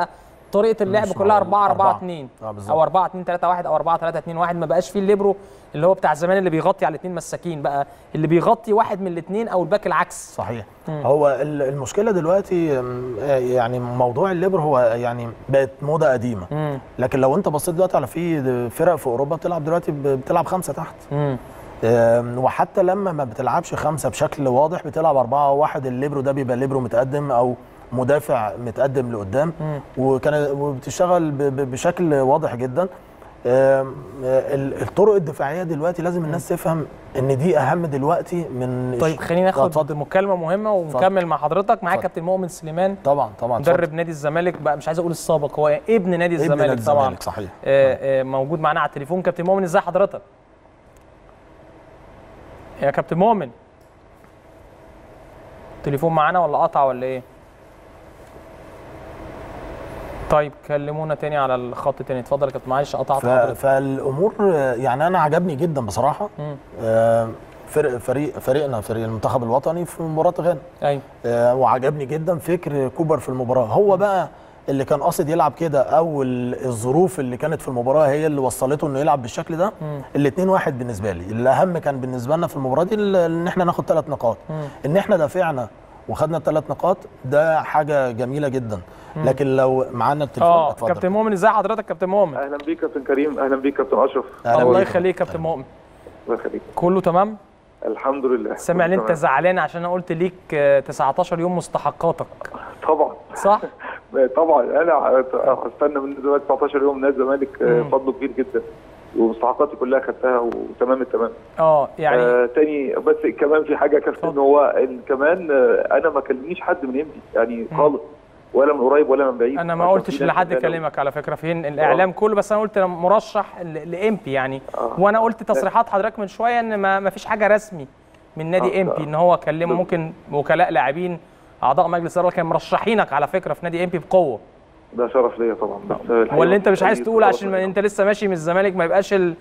طريقه اللعب مش كلها مع 4 4 أربعة. 2 آه، بالظبط. او 4 2 3 1 او 4 3 2 1 ما بقاش فيه الليبرو اللي هو بتاع زمان اللي بيغطي على الاثنين مساكين بقى اللي بيغطي واحد من الاثنين او الباك العكس صحيح هو ال- المشكله دلوقتي أم، آه، يعني موضوع الليبر هو يعني بقت موضه قديمه امم لكن لو انت بصيت دلوقتي على في فرق في اوروبا بتلعب دلوقتي ب- بتلعب خمسه تحت امم أم، وحتى لما ما بتلعبش خمسه بشكل واضح بتلعب اربعه واحد الليبرو ده بيبقى ليبرو متقدم او مدافع متقدم لقدام مم. وكان وبتشتغل ب- ب- بشكل واضح جدا أم، ال- الطرق الدفاعيه دلوقتي لازم الناس تفهم ان دي اهم دلوقتي من طيب خلينا آه، ناخد اتفضل. مكالمه مهمه ونكمل مع حضرتك معاك اتفضل. كابتن مؤمن سليمان طبعا طبعا اتفضل. مدرب نادي الزمالك بقى مش عايز اقول السابق هو ابن نادي ابن الزمالك نادي طبعا الزمالك صحيح آه، آه، موجود معانا على التليفون كابتن مؤمن ازي حضرتك يا كابتن مؤمن تليفون معانا ولا قطع ولا ايه طيب كلمونا تاني على الخط تاني اتفضل يا كابتن معلش قطعت ف- حضرتك فالامور آه، يعني انا عجبني جدا بصراحه مم. آه، فرق فريق فريقنا فريق المنتخب الوطني في مباراه غانا ايوه آه، وعجبني جدا فكر كوبر في المباراه هو بقى اللي كان قاصد يلعب كده او ال- الظروف اللي كانت في المباراه هي اللي وصلته انه يلعب بالشكل ده الاثنين واحد بالنسبه لي الاهم كان بالنسبه لنا في المباراه دي ال- ان احنا ناخد ثلاث نقاط ان احنا دافعنا وخدنا الثلاث نقاط ده حاجه جميله جدا لكن لو معانا التليفون اه اتفضل. كابتن مؤمن ازي حضرتك كابتن مؤمن اهلا بيك كابتن كريم اهلا بيك كابتن اشرف أهلا الله بيك. يخليك كابتن مؤمن الله يخليك كله تمام الحمد لله سامع ان كله انت تمام. زعلان عشان انا قلت ليك آه، 19 يوم مستحقاتك طبعا صح طبعا انا هستنى من دلوقتي 19 يوم نادي الزمالك آه، مم. فضله كبير جدا ومستحقاتي كلها خدتها وتمام التمام اه يعني آه تاني بس كمان في حاجه كابتن اتفضل. هو ال- كمان آه، انا ما كلمنيش حد من امتي يعني خالص ولا من قريب ولا من بعيد انا ما عشان قلتش في ناس لحد بتقلق. كلمك على فكره فين الاعلام كله بس انا قلت أنا مرشح لامبي يعني آه. وانا قلت تصريحات حضرتك من شويه ان ما, ما فيش حاجه رسمي من نادي آه، امبي آه. ان هو كلمه بس- ممكن وكلاء لاعبين اعضاء مجلس الاداره كانوا مرشحينك على فكره في نادي امبي بقوه ده شرف ليا طبعا بس الحقيقة ولا انت مش عايز يعني تقول عشان طبعاً. ما انت لسه ماشي من الزمالك ما يبقاش ال...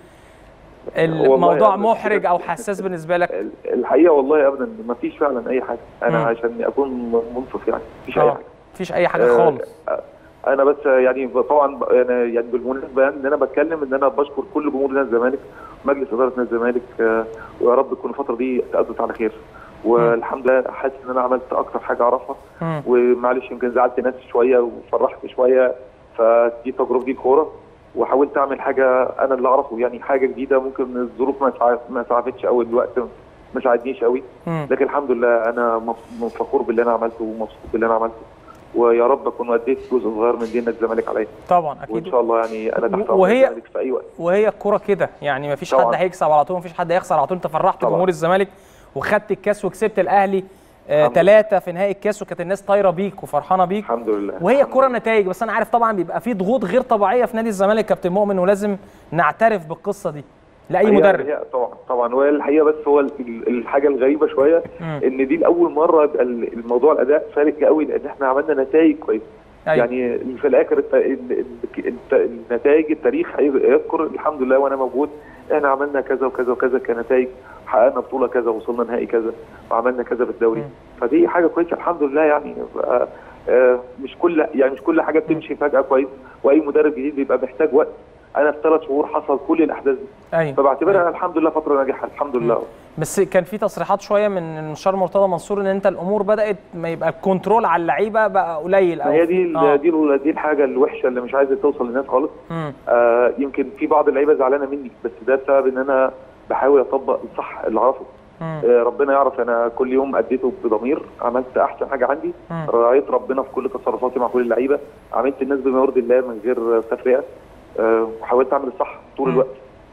والله الموضوع أبداً. محرج او حساس بالنسبه لك ال- الحقيقه والله ابدا ما فيش فعلا اي حاجه انا مم. عشان اكون منصف يعني مفيش اي اه حاجه مفيش اي حاجه آه، خالص انا بس يعني طبعا ب- انا يعني بالمناسبه يعني ان انا بتكلم ان انا بشكر كل جمهور نادي الزمالك مجلس اداره نادي الزمالك آه، ويا رب تكون الفتره دي تأدت على خير والحمد لله حاسس ان انا عملت اكتر حاجه اعرفها مم. ومعلش يمكن زعلت ناس شويه وفرحت شويه فدي تجربه دي الكوره وحاولت اعمل حاجه انا اللي اعرفه يعني حاجه جديده ممكن الظروف ما سع- ما ساعدتش قوي الوقت ما ساعدنيش قوي مم. لكن الحمد لله انا مف- فخور باللي انا عملته ومبسوط باللي انا عملته ويا رب اكون اديت جزء صغير من دين الزمالك عليا طبعا وان اكيد شاء الله يعني انا تحت أمر وهي- الزمالك في اي وقت وهي الكوره كده يعني مفيش طبعاً. حد هيكسب على طول مفيش حد هيخسر على طول انت فرحت طبعاً. جمهور الزمالك وخدت الكاس وكسبت الاهلي الحمد ثلاثة في نهائي الكاس وكانت الناس طايره بيك وفرحانه بيك الحمد لله وهي الحمد كوره نتائج بس انا عارف طبعا بيبقى في ضغوط غير طبيعيه في نادي الزمالك كابتن مؤمن ولازم نعترف بالقصه دي لاي هي- مدرب هي طبعا طبعا وهي الحقيقه بس هو ال- ال- الحاجه الغريبه شويه مم. ان دي لاول مره يبقى ال- الموضوع الاداء فارق قوي لان احنا عملنا نتائج كويسه أيوة. يعني في الاخر الت... ال- ال- الت- النتائج التاريخ هي- يذكر الحمد لله وانا موجود احنا عملنا كذا وكذا وكذا كنتائج حققنا بطوله كذا وصلنا نهائي كذا وعملنا كذا في الدوري مم. فدي حاجه كويسه الحمد لله يعني آه، آه، مش كل يعني مش كل حاجه بتمشي فجاه كويس واي مدرب جديد بيبقى محتاج وقت انا في ثلاث شهور حصل كل الاحداث دي ايوه فبعتبرها الحمد لله فتره ناجحه الحمد لله بس كان في تصريحات شويه من المستشار مرتضى منصور ان انت الامور بدات ما يبقى الكنترول على اللعيبه بقى قليل او ما هي دي آه. دي دي الحاجه الوحشه اللي مش عايزه توصل للناس خالص مم. آه يمكن في بعض اللعيبه زعلانه مني بس ده بسبب ان انا بحاول اطبق الصح اللي اعرفه مم. آه ربنا يعرف انا كل يوم اديته بضمير عملت احسن حاجه عندي مم. راعيت ربنا في كل تصرفاتي مع كل اللعيبه عملت الناس بما يرضي الله من غير تفرقه آه وحاولت اعمل الصح طول مم. الوقت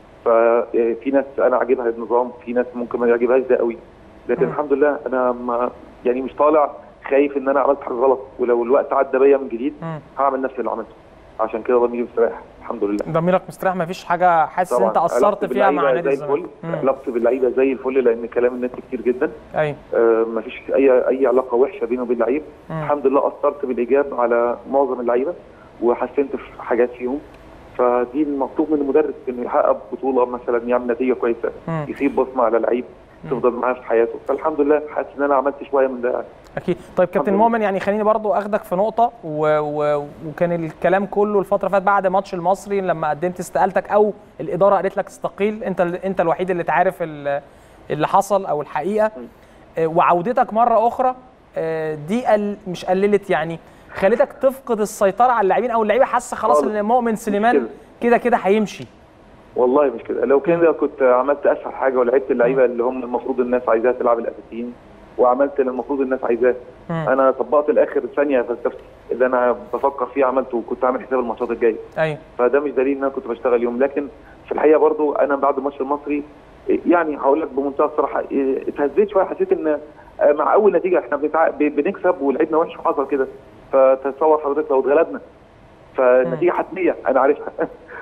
ففي ناس انا عاجبها النظام في ناس ممكن ما يعجبهاش ده قوي لكن مم. الحمد لله انا ما يعني مش طالع خايف ان انا عملت حاجه غلط ولو الوقت عدى بيا من جديد مم. هعمل نفس اللي عملته عشان كده ضميري مستريح الحمد لله ضميرك مستريح ما فيش حاجه حاسس ان انت قصرت علاقتي فيها مع باللعيبة نادي زي الزمالك الفل مم. علاقتي باللعيبه زي الفل لان كلام الناس كتير جدا ايوه آه مفيش اي اي علاقه وحشه بيني وبين اللعيب مم. الحمد لله اثرت بالايجاب على معظم اللعيبه وحسنت في حاجات فيهم فدي المطلوب من المدرب انه يحقق بطوله مثلا يعمل نتيجه كويسه مم. يسيب بصمه على لعيب تفضل معاه في حياته فالحمد لله حاسس ان انا عملت شويه من ده يعني اكيد طيب كابتن الحمد لله. مؤمن يعني خليني برضو اخدك في نقطه و... و... وكان الكلام كله الفتره اللي فاتت بعد ماتش المصري لما قدمت استقالتك او الاداره قالت لك استقيل انت ال... انت الوحيد اللي تعرف ال... اللي حصل او الحقيقه آه، وعودتك مره اخرى آه، دي قل... مش قللت يعني خلتك تفقد السيطره على اللاعبين او اللعيبه حاسه خلاص خالص. ان مؤمن سليمان كده. كده كده هيمشي والله مش كده لو كان كنت عملت اسهل حاجه ولعبت اللعيبه اللي هم المفروض الناس عايزاها تلعب الاساسيين وعملت اللي المفروض الناس عايزاه مم. انا طبقت الاخر ثانيه فلسفتي اللي انا بفكر فيه عملته وكنت عامل حساب الماتشات الجايه ايوه فده مش دليل ان انا كنت بشتغل يوم لكن في الحقيقه برضو انا بعد الماتش المصري يعني هقول لك بمنتهى الصراحه إيه، اتهزيت شويه حسيت ان آه، مع اول نتيجه احنا بنتع... ب- بنكسب ولعبنا وحش وحصل كده فتصور حضرتك لو اتغلبنا فالنتيجه حتميه انا عارفها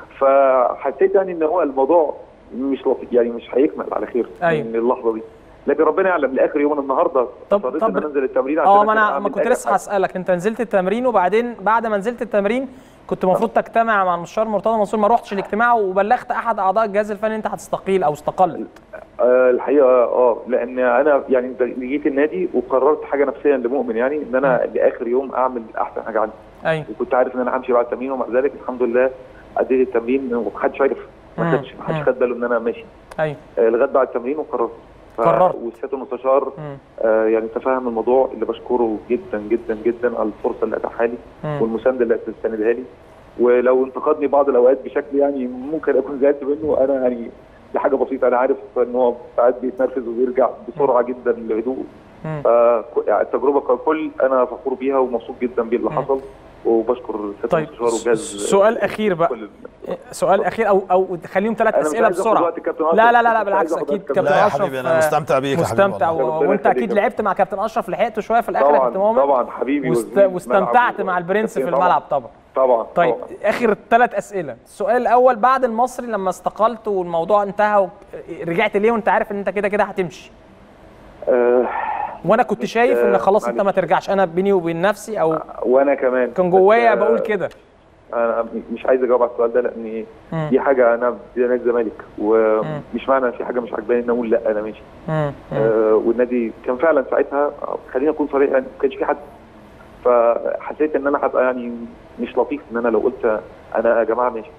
فحسيت يعني ان هو الموضوع مش لطيف يعني مش هيكمل على خير أيوة. من اللحظه دي لكن ربنا يعلم لاخر يوم أنا النهارده طب- اضطريت طب- ان أنا انزل التمرين اه عشان ما انا أعمل ما كنت أي لسه حاجة. هسالك انت نزلت التمرين وبعدين بعد ما نزلت التمرين كنت المفروض تجتمع مع المستشار مرتضى منصور ما رحتش الاجتماع وبلغت احد اعضاء الجهاز الفني انت هتستقيل او استقلت آه الحقيقه اه لان انا يعني جيت النادي وقررت حاجه نفسيا لمؤمن يعني ان انا لاخر يوم اعمل احسن حاجه عندي ايوه وكنت عارف ان انا همشي بعد التمرين ومع ذلك الحمد لله اديت التمرين ومحدش عرف مم. ما خدش ما مم. حدش خد باله ان انا ماشي ايوه آه لغايه بعد التمرين وقررت ف- قررت. والسياده المستشار مم. آه يعني تفهم الموضوع اللي بشكره جدا جدا جدا على الفرصه اللي اتاحها لي مم. والمسانده اللي استندها لي ولو انتقدني بعض الاوقات بشكل يعني ممكن اكون زعلت منه انا يعني دي حاجه بسيطه انا عارف ان هو ساعات بيتنرفز وبيرجع بسرعه جدا لهدوء مم. فالتجربه ككل انا فخور بيها ومبسوط جدا باللي مم. حصل وبشكر سياده طيب المستشار والجهاز سؤال اخير بقى كل سؤال اخير او او خليهم ثلاث أنا مش اسئله عايز آخد بسرعه وقت الكابتن أشرف. لا لا لا, لا مش عايز بالعكس آخد اكيد وقت كابتن لا يا اشرف حبيبي انا آه، مستمتع بيك يا حبيبي مستمتع والله. ربنا وانت اكيد يخليك. لعبت مع كابتن اشرف لحقته شويه في الاخر يا كابتن طبعا مؤمن طبعا حبيبي واست... وزميلي في واستمتعت الملعب. مع البرنس في طبعاً. الملعب طبعا طبعا طيب طبعاً. اخر ثلاث اسئله السؤال الاول بعد المصري لما استقلت والموضوع انتهى و... رجعت ليه وانت عارف ان انت كده كده هتمشي آه وانا كنت شايف ان خلاص انت ما معلش. ترجعش انا بيني وبين نفسي او وانا كمان كان جوايا بس، آه، بقول كده انا مش عايز اجاوب على السؤال ده لان مم. دي حاجه انا في نادي الزمالك ومش معنى في حاجه مش عجباني ان اقول لا انا ماشي مم. مم. آه والنادي كان فعلا ساعتها آه، خليني اكون صريح يعني ما كانش في حد فحسيت ان انا هبقى يعني مش لطيف ان انا لو قلت انا يا جماعه ماشي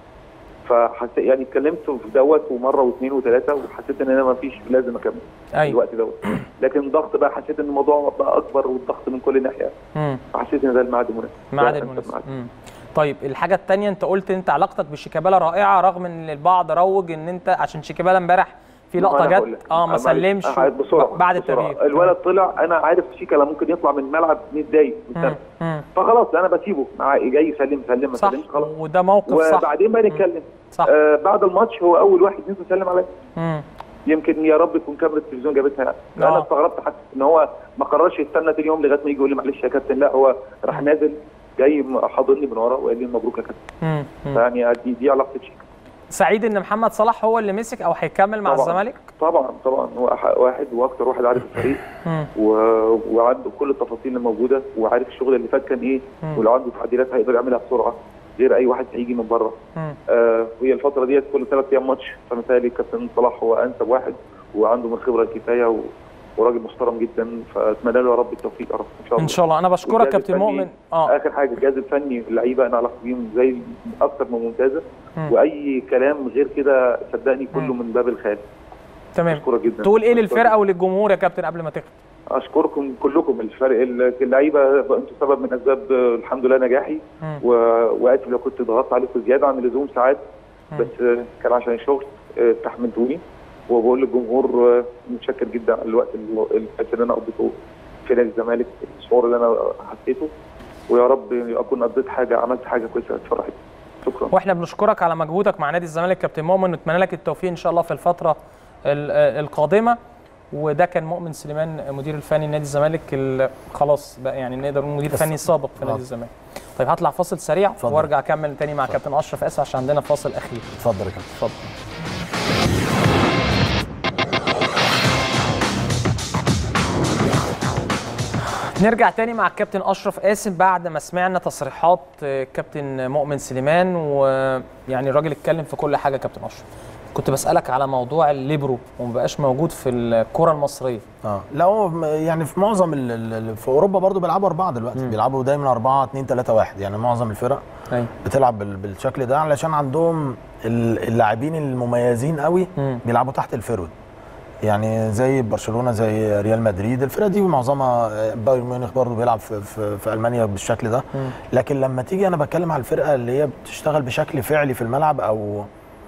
فحسيت يعني اتكلمت في دوت ومره واثنين وثلاثه وحسيت ان انا ما فيش لازم اكمل ايوه الوقت دوت لكن ضغط بقى حسيت ان الموضوع بقى اكبر والضغط من كل ناحيه مم. فحسيت ان ده الميعاد المناسب ميعاد ده أنسب المناسب ميعاد. مم. طيب الحاجه الثانيه انت قلت انت علاقتك بشيكابالا رائعه رغم ان البعض روج ان انت عشان شيكابالا امبارح في ما لقطه أنا هقول جت لك. اه ما أنا- سلمش أنا عايز بسرعه بعد بسرعة. التغيير الولد طلع انا عارف شيكا لا ممكن يطلع من الملعب متضايق مم. مستنى. مم. فخلاص انا بسيبه مع جاي يسلم سلم ما صح سلمش خلاص وده موقف صح وبعدين بقى نتكلم صح آه بعد الماتش هو اول واحد ينزل يسلم عليا مم. يمكن يا رب تكون كاميرا التلفزيون جابتها يعني آه. انا استغربت حتى ان هو ما قررش يستنى تاني يوم لغايه ما يجي يقول لي معلش يا كابتن لا هو راح نازل جاي حاضني من ورا وقال لي مبروك يا كابتن مم. مم. فيعني دي دي علاقه شيكا سعيد ان محمد صلاح هو اللي مسك او هيكمل مع طبعاً. الزمالك طبعا طبعا هو أح- واحد واكتر واحد عارف الفريق مم. و... وعنده كل التفاصيل اللي موجوده وعارف الشغل اللي فات كان ايه مم. ولو عنده تعديلات هيقدر يعملها بسرعه غير اي واحد هيجي من بره مم. آه وهي الفتره ديت كل ثلاث ايام ماتش فمثالي كابتن صلاح هو انسب واحد وعنده من الخبره الكفايه و... وراجل محترم جدا فاتمنى له يا رب التوفيق يا رب ان شاء الله ان شاء الله انا بشكرك والجهاز كابتن الفني- مؤمن اه اخر حاجه الجهاز الفني اللعيبه انا علاقتي بيهم زي اكتر من ممتازه مم. واي كلام غير كده صدقني كله مم. من باب الخيال تمام اشكرك جدا تقول ايه أشكرك للفرقه وللجمهور يا كابتن قبل ما تختم اشكركم كلكم الفرق اللعيبه انتوا سبب من اسباب آه، الحمد لله نجاحي مم. و... واسف لو كنت ضغطت عليكم زياده عن اللزوم ساعات مم. بس آه، كان عشان الشغل آه، استحملتوني وبقول للجمهور آه، متشكر جدا على الوقت اللي اللي- اللي انا قضيته في نادي الزمالك الشعور اللي انا حسيته ويا رب اكون قضيت حاجه عملت حاجه كويسه تفرحك شكرا واحنا بنشكرك على مجهودك مع نادي الزمالك كابتن مؤمن ونتمنى لك التوفيق ان شاء الله في الفتره ال- آه، القادمه وده كان مؤمن سليمان مدير الفني لنادي الزمالك ال- خلاص بقى يعني نقدر نقول مدير بس- فني سابق في آه. نادي الزمالك طيب هطلع فاصل سريع اتفضل. وارجع اكمل تاني مع كابتن اشرف اسف عشان عندنا فاصل اخير اتفضل يا كابتن اتفضل نرجع تاني مع الكابتن اشرف قاسم بعد ما سمعنا تصريحات آه، كابتن مؤمن سليمان ويعني الراجل اتكلم في كل حاجه كابتن اشرف كنت بسالك على موضوع الليبرو وما بقاش موجود في الكره المصريه اه لا هو م- يعني في معظم ال- ال- ال- في اوروبا برضو بيلعبوا اربعه دلوقتي بيلعبوا دايما 4 2 3 1 يعني معظم الفرق ايوه بتلعب بال- بالشكل ده علشان عندهم ال- اللاعبين المميزين قوي مم. بيلعبوا تحت الفرود يعني زي برشلونه زي ريال مدريد الفرقه دي معظمها آه، بايرن ميونخ برضه بيلعب في, في, في المانيا بالشكل ده لكن لما تيجي انا بتكلم على الفرقه اللي هي بتشتغل بشكل فعلي في الملعب او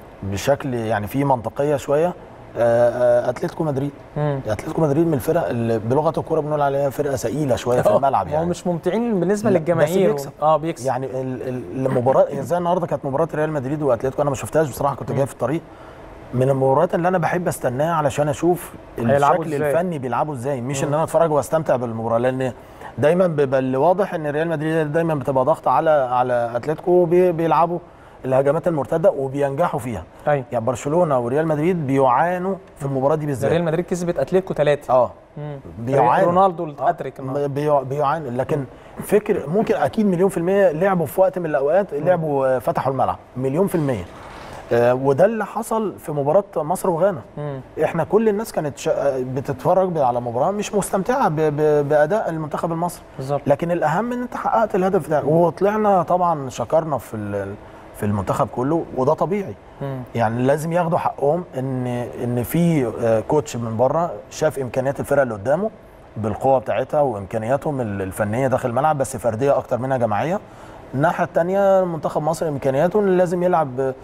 بشكل يعني فيه منطقيه شويه آه، آه، اتلتيكو مدريد مم. اتلتيكو مدريد من الفرق اللي بلغه الكوره بنقول عليها فرقه ثقيله شويه في الملعب هو يعني مش ممتعين بالنسبه لا، للجماهير بس بيكسب. اه بيكسب يعني ال- ال- المباراه زي النهارده كانت مباراه ريال مدريد واتلتيكو انا ما شفتهاش بصراحه كنت جاي في الطريق من المباريات اللي انا بحب استناها علشان اشوف هيلعبوا الشكل إزاي. الفني بيلعبوا ازاي مش ان انا اتفرج واستمتع بالمباراه لان دايما بيبقى اللي واضح ان ريال مدريد دايما بتبقى ضغط على على اتلتيكو بي- بيلعبوا الهجمات المرتده وبينجحوا فيها ايوه يعني برشلونه وريال مدريد بيعانوا في المباراه دي ده بالذات ريال مدريد كسبت اتلتيكو ثلاثه اه بيعانوا رونالدو الهاتريك النهارده. بيع- بيعانوا لكن فكر ممكن اكيد مليون في المية لعبوا في وقت من الاوقات لعبوا آه، فتحوا الملعب مليون في المية آه، وده اللي حصل في مباراة مصر وغانا مم. احنا كل الناس كانت شا- بتتفرج على مباراة مش مستمتعة ب- ب- بأداء المنتخب المصري بالظبط لكن الأهم ان انت حققت الهدف ده وطلعنا طبعا شكرنا في ال- في المنتخب كله وده طبيعي مم. يعني لازم ياخدوا حقهم ان ان في آه، كوتش من بره شاف امكانيات الفرقه اللي قدامه بالقوه بتاعتها وامكانياتهم ال- الفنيه داخل الملعب بس فرديه اكتر منها جماعيه الناحيه الثانيه منتخب مصر امكانياته ان لازم يلعب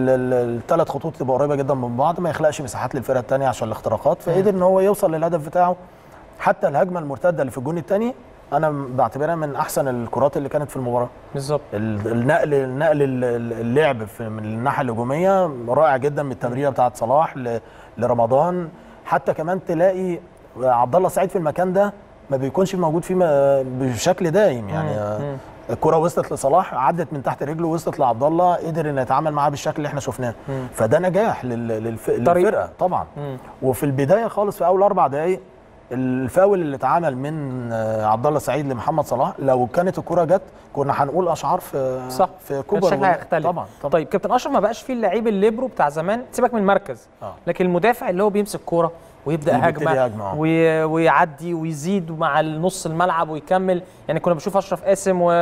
الثلاث خطوط تبقى قريبه جدا من بعض ما يخلقش مساحات للفرقه الثانيه عشان الاختراقات فقدر ان هو يوصل للهدف بتاعه حتى الهجمه المرتده اللي في الجون الثاني انا بعتبرها من احسن الكرات اللي كانت في المباراه بالظبط ال- النقل النقل ال- ال- اللعب في من الناحيه الهجوميه رائع جدا من التمريره بتاعه صلاح ل- لرمضان حتى كمان تلاقي عبد الله سعيد في المكان ده ما بيكونش موجود فيه م- بشكل دايم يعني مم. الكره وصلت لصلاح عدت من تحت رجله وصلت لعبد الله قدر انه يتعامل معاها بالشكل اللي احنا شفناه فده نجاح لل- للف... طريق. للفرقه طبعا مم. وفي البدايه خالص في اول اربع دقائق الفاول اللي اتعمل من آه، عبد الله سعيد لمحمد صلاح لو كانت الكره جت كنا هنقول اشعار في صح في كان كوبر شكلها ولا- هيختلف طبعا طبعا طيب كابتن اشرف ما بقاش فيه اللعيب الليبرو بتاع زمان سيبك من المركز آه. لكن المدافع اللي هو بيمسك كوره ويبدا اللي بيبتدي هجمه هجمة، آه. وي... ويعدي ويزيد مع نص الملعب ويكمل يعني كنا بشوف اشرف قاسم و...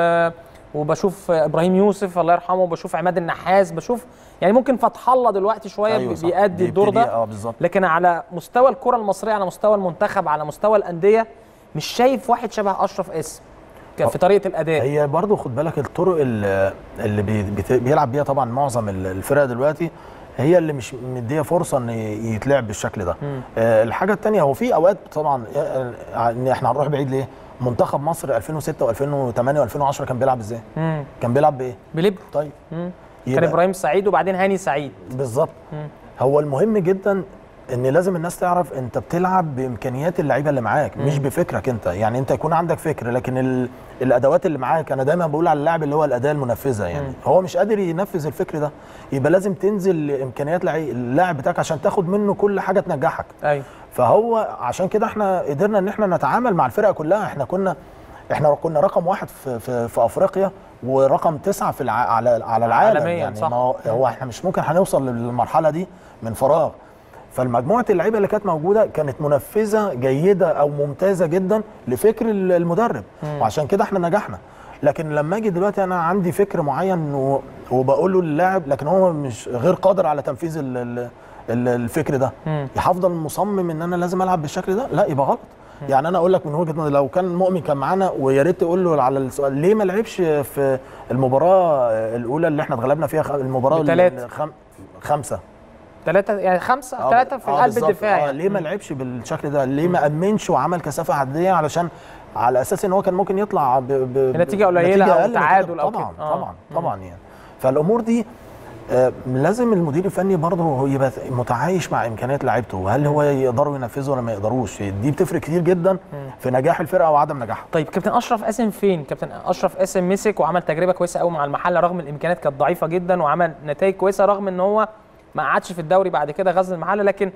وبشوف ابراهيم يوسف الله يرحمه وبشوف عماد النحاس بشوف يعني ممكن فتح الله دلوقتي شويه أيوة أيوة صح. بيأدي الدور بيبتدي- ده اه بالظبط لكن على مستوى الكره المصريه على مستوى المنتخب على مستوى الانديه مش شايف واحد شبه اشرف قاسم ك- في طريقه الاداء هي برضو خد بالك الطرق اللي, اللي بي بت- بيلعب بيها طبعا معظم ال- الفرق دلوقتي هي اللي مش مديه فرصه ان يتلعب بالشكل ده آه الحاجه الثانيه هو في اوقات طبعا آه، آه، ان احنا هنروح بعيد ليه منتخب مصر 2006 و2008 و2010 كان بيلعب ازاي مم. كان بيلعب بايه بليبرو طيب مم. كان يبقى- ابراهيم سعيد وبعدين هاني سعيد بالظبط هو المهم جدا ان لازم الناس تعرف انت بتلعب بامكانيات اللعيبه اللي معاك مش بفكرك انت يعني انت يكون عندك فكر لكن ال... الادوات اللي معاك انا دايما بقول على اللاعب اللي هو الاداه المنفذه يعني هو مش قادر ينفذ الفكر ده يبقى لازم تنزل لامكانيات لعي- اللاعب بتاعك عشان تاخد منه كل حاجه تنجحك ايوه فهو عشان كده احنا قدرنا ان احنا نتعامل مع الفرقه كلها احنا كنا احنا كنا رقم واحد في في, في افريقيا ورقم تسعه في الع... على على العالم عالمياً، يعني صح. ما هو, هو احنا مش ممكن هنوصل للمرحله دي من فراغ فالمجموعه اللعيبه اللي كانت موجوده كانت منفذه جيده او ممتازه جدا لفكر ال- المدرب وعشان كده احنا نجحنا لكن لما اجي دلوقتي انا عندي فكر معين و- وبقول له للاعب لكن هو مش غير قادر على تنفيذ ال- ال- ال- الفكر ده مم. هفضل مصمم ان انا لازم العب بالشكل ده لا يبقى غلط يعني انا اقول لك من وجهه نظري لو كان مؤمن كان معانا ويا ريت تقول له على السؤال ليه ما لعبش في المباراه الاولى اللي احنا اتغلبنا فيها خ- المباراه ال- بتلاتة. الخم... خمسه ثلاثة يعني خمسة آه، ثلاثة في آه، القلب بالظبط. الدفاع آه يعني. ليه ما لعبش بالشكل ده ليه ما امنش وعمل كثافه عدديه علشان على اساس ان هو كان ممكن يطلع ب... ب... بنتيجة قليلة بنتيجة أو أقل من كده. تعادل أو طبعا كده. آه. طبعا طبعا يعني فالامور دي آه، لازم المدير الفني برضه هو يبقى متعايش مع امكانيات لعيبته هل هو يقدروا ينفذوا ولا ما يقدروش دي بتفرق كتير جدا في نجاح الفرقه او عدم نجاحها طيب كابتن اشرف قاسم فين؟ كابتن اشرف قاسم مسك وعمل تجربه كويسه قوي مع المحله رغم الامكانيات كانت ضعيفه جدا وعمل نتائج كويسه رغم ان هو ما قعدش في الدوري بعد كده غزل المحله لكن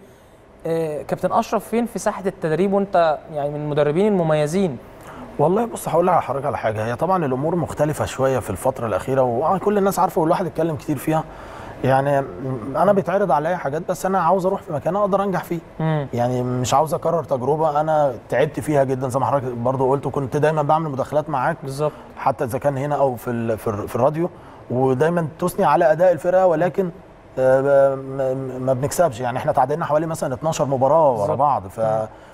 آه كابتن اشرف فين في ساحه التدريب وانت يعني من المدربين المميزين والله بص هقول على حضرتك على حاجه هي طبعا الامور مختلفه شويه في الفتره الاخيره وكل الناس عارفه والواحد اتكلم كتير فيها يعني م- انا بيتعرض عليا حاجات بس انا عاوز اروح في مكان اقدر انجح فيه مم. يعني مش عاوز اكرر تجربه انا تعبت فيها جدا زي ما حضرتك برضو قلت وكنت دايما بعمل مداخلات معاك بالظبط حتى اذا كان هنا او في ال- في, ال- في الراديو ودايما تثني على اداء الفرقه ولكن آه، ما- ما بنكسبش يعني احنا تعادلنا حوالي مثلا 12 مباراه ورا بالظبط. بعض ف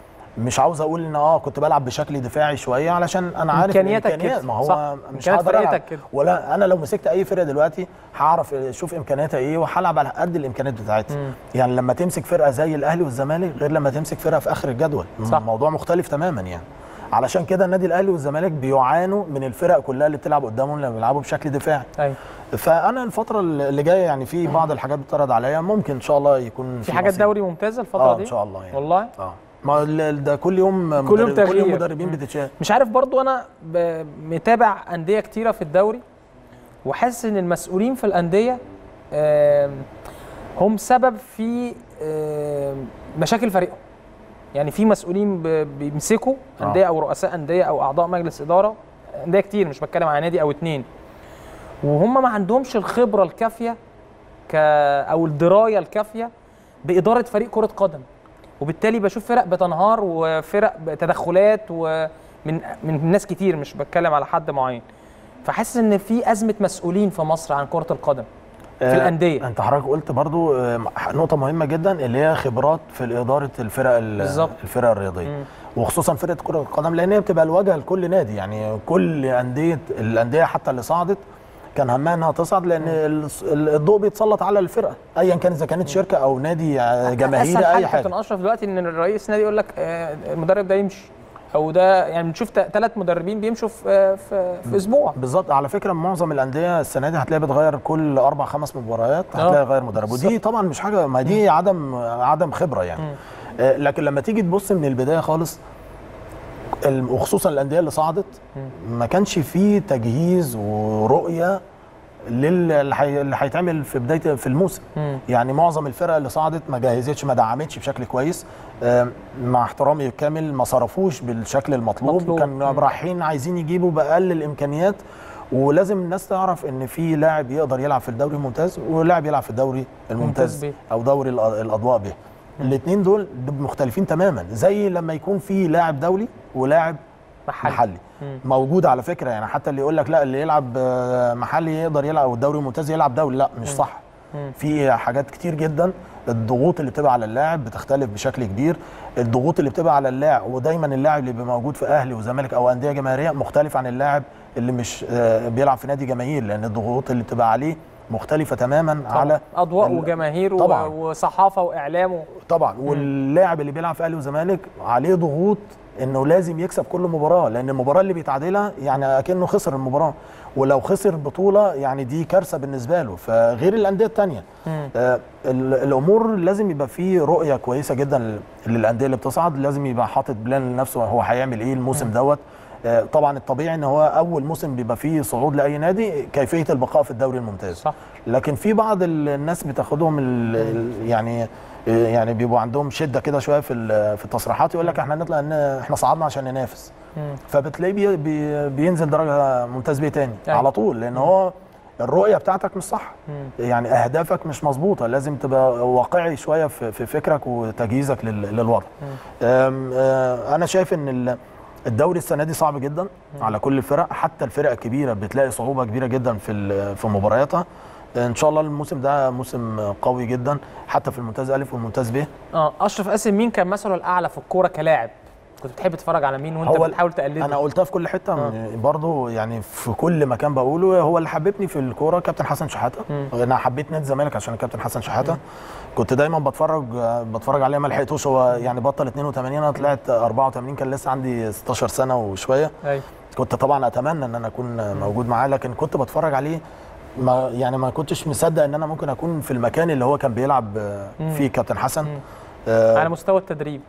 مش عاوز اقول ان اه كنت بلعب بشكل دفاعي شويه علشان انا عارف إمكانياتك الإمكانيات. كده. ما هو صح. مش إمكانيات هقدر العب فرقتك كده. ولا انا لو مسكت اي فرقه دلوقتي هعرف اشوف امكانياتها ايه وهلعب على قد الامكانيات بتاعتها مم. يعني لما تمسك فرقه زي الاهلي والزمالك غير لما تمسك فرقه في اخر الجدول صح. الموضوع مختلف تماما يعني علشان كده النادي الاهلي والزمالك بيعانوا من الفرق كلها اللي بتلعب قدامهم لما بيلعبوا بشكل دفاعي ايوه فانا الفتره اللي جايه يعني في بعض الحاجات بتعرض عليا ممكن ان شاء الله يكون في حاجات نصيب. دوري ممتازه الفتره اه دي ان شاء الله يعني والله اه ما ال- ده كل يوم كل يوم مدرب- كل تغيير. يوم مدربين بتتشال مش عارف برضو انا ب- متابع انديه كتيره في الدوري وحاسس ان المسؤولين في الانديه آم، هم سبب في آم، مشاكل فريقهم يعني في مسؤولين ب- بيمسكوا آه. انديه او رؤساء انديه او اعضاء مجلس اداره انديه كتير مش بتكلم على نادي او اتنين وهم ما عندهمش الخبره الكافيه ك او الدرايه الكافيه باداره فريق كره قدم وبالتالي بشوف فرق بتنهار وفرق تدخلات ومن من ناس كتير مش بتكلم على حد معين فحاسس ان في ازمه مسؤولين في مصر عن كره القدم في آه، الانديه انت حضرتك قلت برضو آه، نقطه مهمه جدا اللي هي خبرات في اداره الفرق ال- بالظبط. الفرق الرياضيه مم. وخصوصا فرقه كره القدم لان هي بتبقى الواجهه لكل نادي يعني كل انديه الانديه حتى اللي صعدت كان همها انها تصعد لان الص- الضوء بيتسلط على الفرقه ايا كان اذا كانت شركه او نادي آه، جماهيري اسهل اي حاجه حاجه كابتن اشرف دلوقتي ان الرئيس نادي يقول لك آه، المدرب ده يمشي او ده يعني بنشوف ثلاث مدربين بيمشوا في آه، في, في اسبوع بالظبط على فكره معظم الانديه السنه دي هتلاقي بتغير كل اربع خمس مباريات آه. هتلاقي غير مدرب ودي طبعا مش حاجه ما دي عدم عدم خبره يعني آه، لكن لما تيجي تبص من البدايه خالص ال- وخصوصا الانديه اللي صعدت ما كانش فيه تجهيز ورؤيه لل- اللي هي- اللي هيتعمل في بدايه في الموسم مم. يعني معظم الفرق اللي صعدت ما جهزتش ما دعمتش بشكل كويس آم، مع احترامي الكامل ما صرفوش بالشكل المطلوب مطلوب. كانوا مم. رايحين عايزين يجيبوا باقل الامكانيات ولازم الناس تعرف ان في لاعب يقدر يلعب في الدوري الممتاز ولاعب يلعب في الدوري الممتاز بيه. او دوري الأ- الاضواء به الاثنين دول مختلفين تماما زي لما يكون في لاعب دولي ولاعب محلي, محلي مم. موجود على فكره يعني حتى اللي يقول لك لا اللي يلعب آه، محلي يقدر يلعب او الدوري الممتاز يلعب دولي لا مش صح مم. في حاجات كتير جدا الضغوط اللي بتبقى على اللاعب بتختلف بشكل كبير الضغوط اللي بتبقى على اللاعب ودايما اللاعب اللي بيبقى موجود في اهلي وزمالك او انديه جماهيريه مختلف عن اللاعب اللي مش آه، بيلعب في نادي جماهير لان الضغوط اللي بتبقى عليه مختلفه تماما طبعاً. على اضواء ال- وجماهير و- طبعاً. وصحافه واعلام و- طبعا واللاعب اللي بيلعب في اهلي وزمالك عليه ضغوط انه لازم يكسب كل مباراه لان المباراه اللي بيتعادلها يعني اكنه خسر المباراه ولو خسر بطوله يعني دي كارثه بالنسبه له فغير الانديه الثانيه مم. آه ال- الامور لازم يبقى فيه رؤيه كويسه جدا لل- للانديه اللي بتصعد لازم يبقى حاطط بلان لنفسه هو هيعمل ايه الموسم دوت آه طبعا الطبيعي ان هو اول موسم بيبقى فيه صعود لاي نادي كيفيه البقاء في الدوري الممتاز صح لكن في بعض ال- الناس بتاخدهم ال- ال- يعني يعني بيبقوا عندهم شده كده شويه في ال- في التصريحات يقول لك احنا هنطلع ان احنا صعدنا عشان ننافس مم. فبتلاقيه بي بي بينزل درجه ممتاز بيه تاني أيوة. على طول لان هو الرؤيه بتاعتك مش صح مم. يعني اهدافك مش مظبوطه لازم تبقى واقعي شويه في, في فكرك وتجهيزك لل- للوضع أم، آه، انا شايف ان ال- الدوري السنه دي صعب جدا على كل الفرق حتى الفرق الكبيره بتلاقي صعوبه كبيره جدا في ال- في مبارياتها ان شاء الله الموسم ده موسم قوي جدا حتى في الممتاز الف والممتاز ب اه اشرف قاسم مين كان مثله الاعلى في الكوره كلاعب كنت بتحب تتفرج على مين وانت هو ال- بتحاول تقلده انا قلتها في كل حته برضه يعني في كل مكان بقوله هو اللي حببني في الكوره كابتن حسن شحاته انا حبيت نادي الزمالك عشان الكابتن حسن شحاته كنت دايما بتفرج بتفرج عليه ما لحقتوش هو يعني بطل 82 انا طلعت 84 كان لسه عندي 16 سنه وشويه ايوه كنت طبعا اتمنى ان انا اكون موجود معاه لكن كنت بتفرج عليه ما يعني ما كنتش مصدق ان انا ممكن اكون في المكان اللي هو كان بيلعب فيه كابتن حسن آه، على مستوى التدريب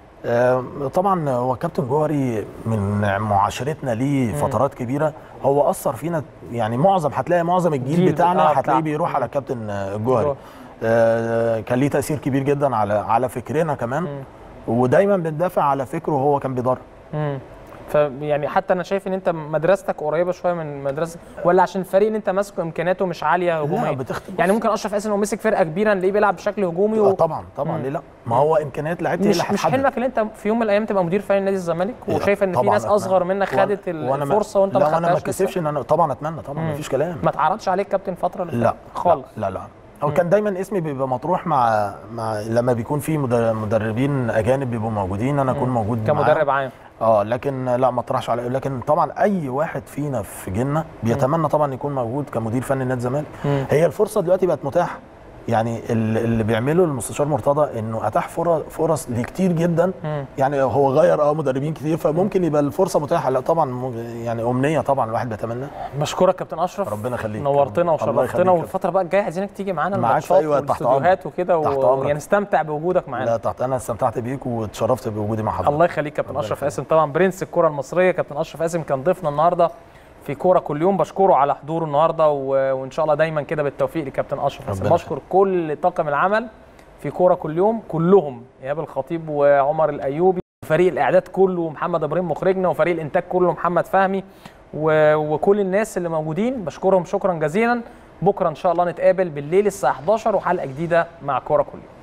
آه، طبعا هو كابتن جوهري من معاشرتنا ليه فترات كبيره هو اثر فينا يعني معظم هتلاقي معظم الجيل جيل بتاعنا آه، هتلاقيه بتاع- بيروح على كابتن آه، الجوهري جوهري. آه، كان ليه تاثير كبير جدا على على فكرنا كمان ودايما بندافع على فكره وهو كان بيدرب مم. فيعني حتى انا شايف ان انت مدرستك قريبه شويه من مدرسه ولا عشان الفريق اللي انت ماسكه امكانياته مش عاليه هجوميه بتختلف. يعني ممكن اشرف قاسم لو مسك فرقه كبيره نلاقيه بيلعب بشكل هجومي و... آه طبعا طبعا ليه لا ما هو امكانيات لعيبتي هي مش اللي مش هتحدد. حلمك ان انت في يوم من الايام تبقى مدير فني نادي الزمالك لا، وشايف ان في طبعاً ناس أتمنى. اصغر منك وأنا- خدت وأنا ما- الفرصه وانت ما لا وانا ما خدتهاش اتكسفش لسه؟ ان انا طبعا اتمنى طبعا مفيش كلام ما اتعرضش عليك كابتن فتره اللي لا فاتت خالص لا لا هو كان دايما اسمي بيبقى مطروح مع مع لما بيكون في مدر- مدربين اجانب بيبقوا موجودين انا اكون موجود كمدرب معاهم. عام اه لكن لا ما اطرحش على لكن طبعا اي واحد فينا في جيلنا بيتمنى طبعا يكون موجود كمدير فني نادي الزمالك مم. هي الفرصه دلوقتي بقت متاحه يعني ال- اللي بيعمله المستشار مرتضى انه اتاح فرص فرص لكتير جدا مم. يعني هو غير اه مدربين كتير فممكن يبقى الفرصه متاحه لا طبعا م- يعني امنيه طبعا الواحد بيتمنى بشكرك كابتن اشرف ربنا يخليك. نورتنا الله وشرفتنا يخليك. والفتره بقى الجايه عايزينك تيجي معانا معاك في الماتشات أي وقت، تحت والاستوديوهات أمرك. وكده تحت و- أمرك. يعني نستمتع بوجودك معانا لا تحت انا استمتعت بيك واتشرفت بوجودي مع حضرتك الله يخليك كابتن ربنا اشرف يخليك. قاسم طبعا برنس الكره المصريه كابتن اشرف قاسم كان ضيفنا النهارده في كوره كل يوم بشكره على حضوره النهارده و... وان شاء الله دايما كده بالتوفيق لكابتن اشرف قاسم ربنا بشكر كل طاقم العمل في كوره كل يوم كلهم ايهاب الخطيب وعمر الايوبي وفريق الاعداد كله ومحمد ابراهيم مخرجنا وفريق الانتاج كله محمد فهمي و... وكل الناس اللي موجودين بشكرهم شكرا جزيلا بكره ان شاء الله نتقابل بالليل الساعه 11 وحلقه جديده مع كوره كل يوم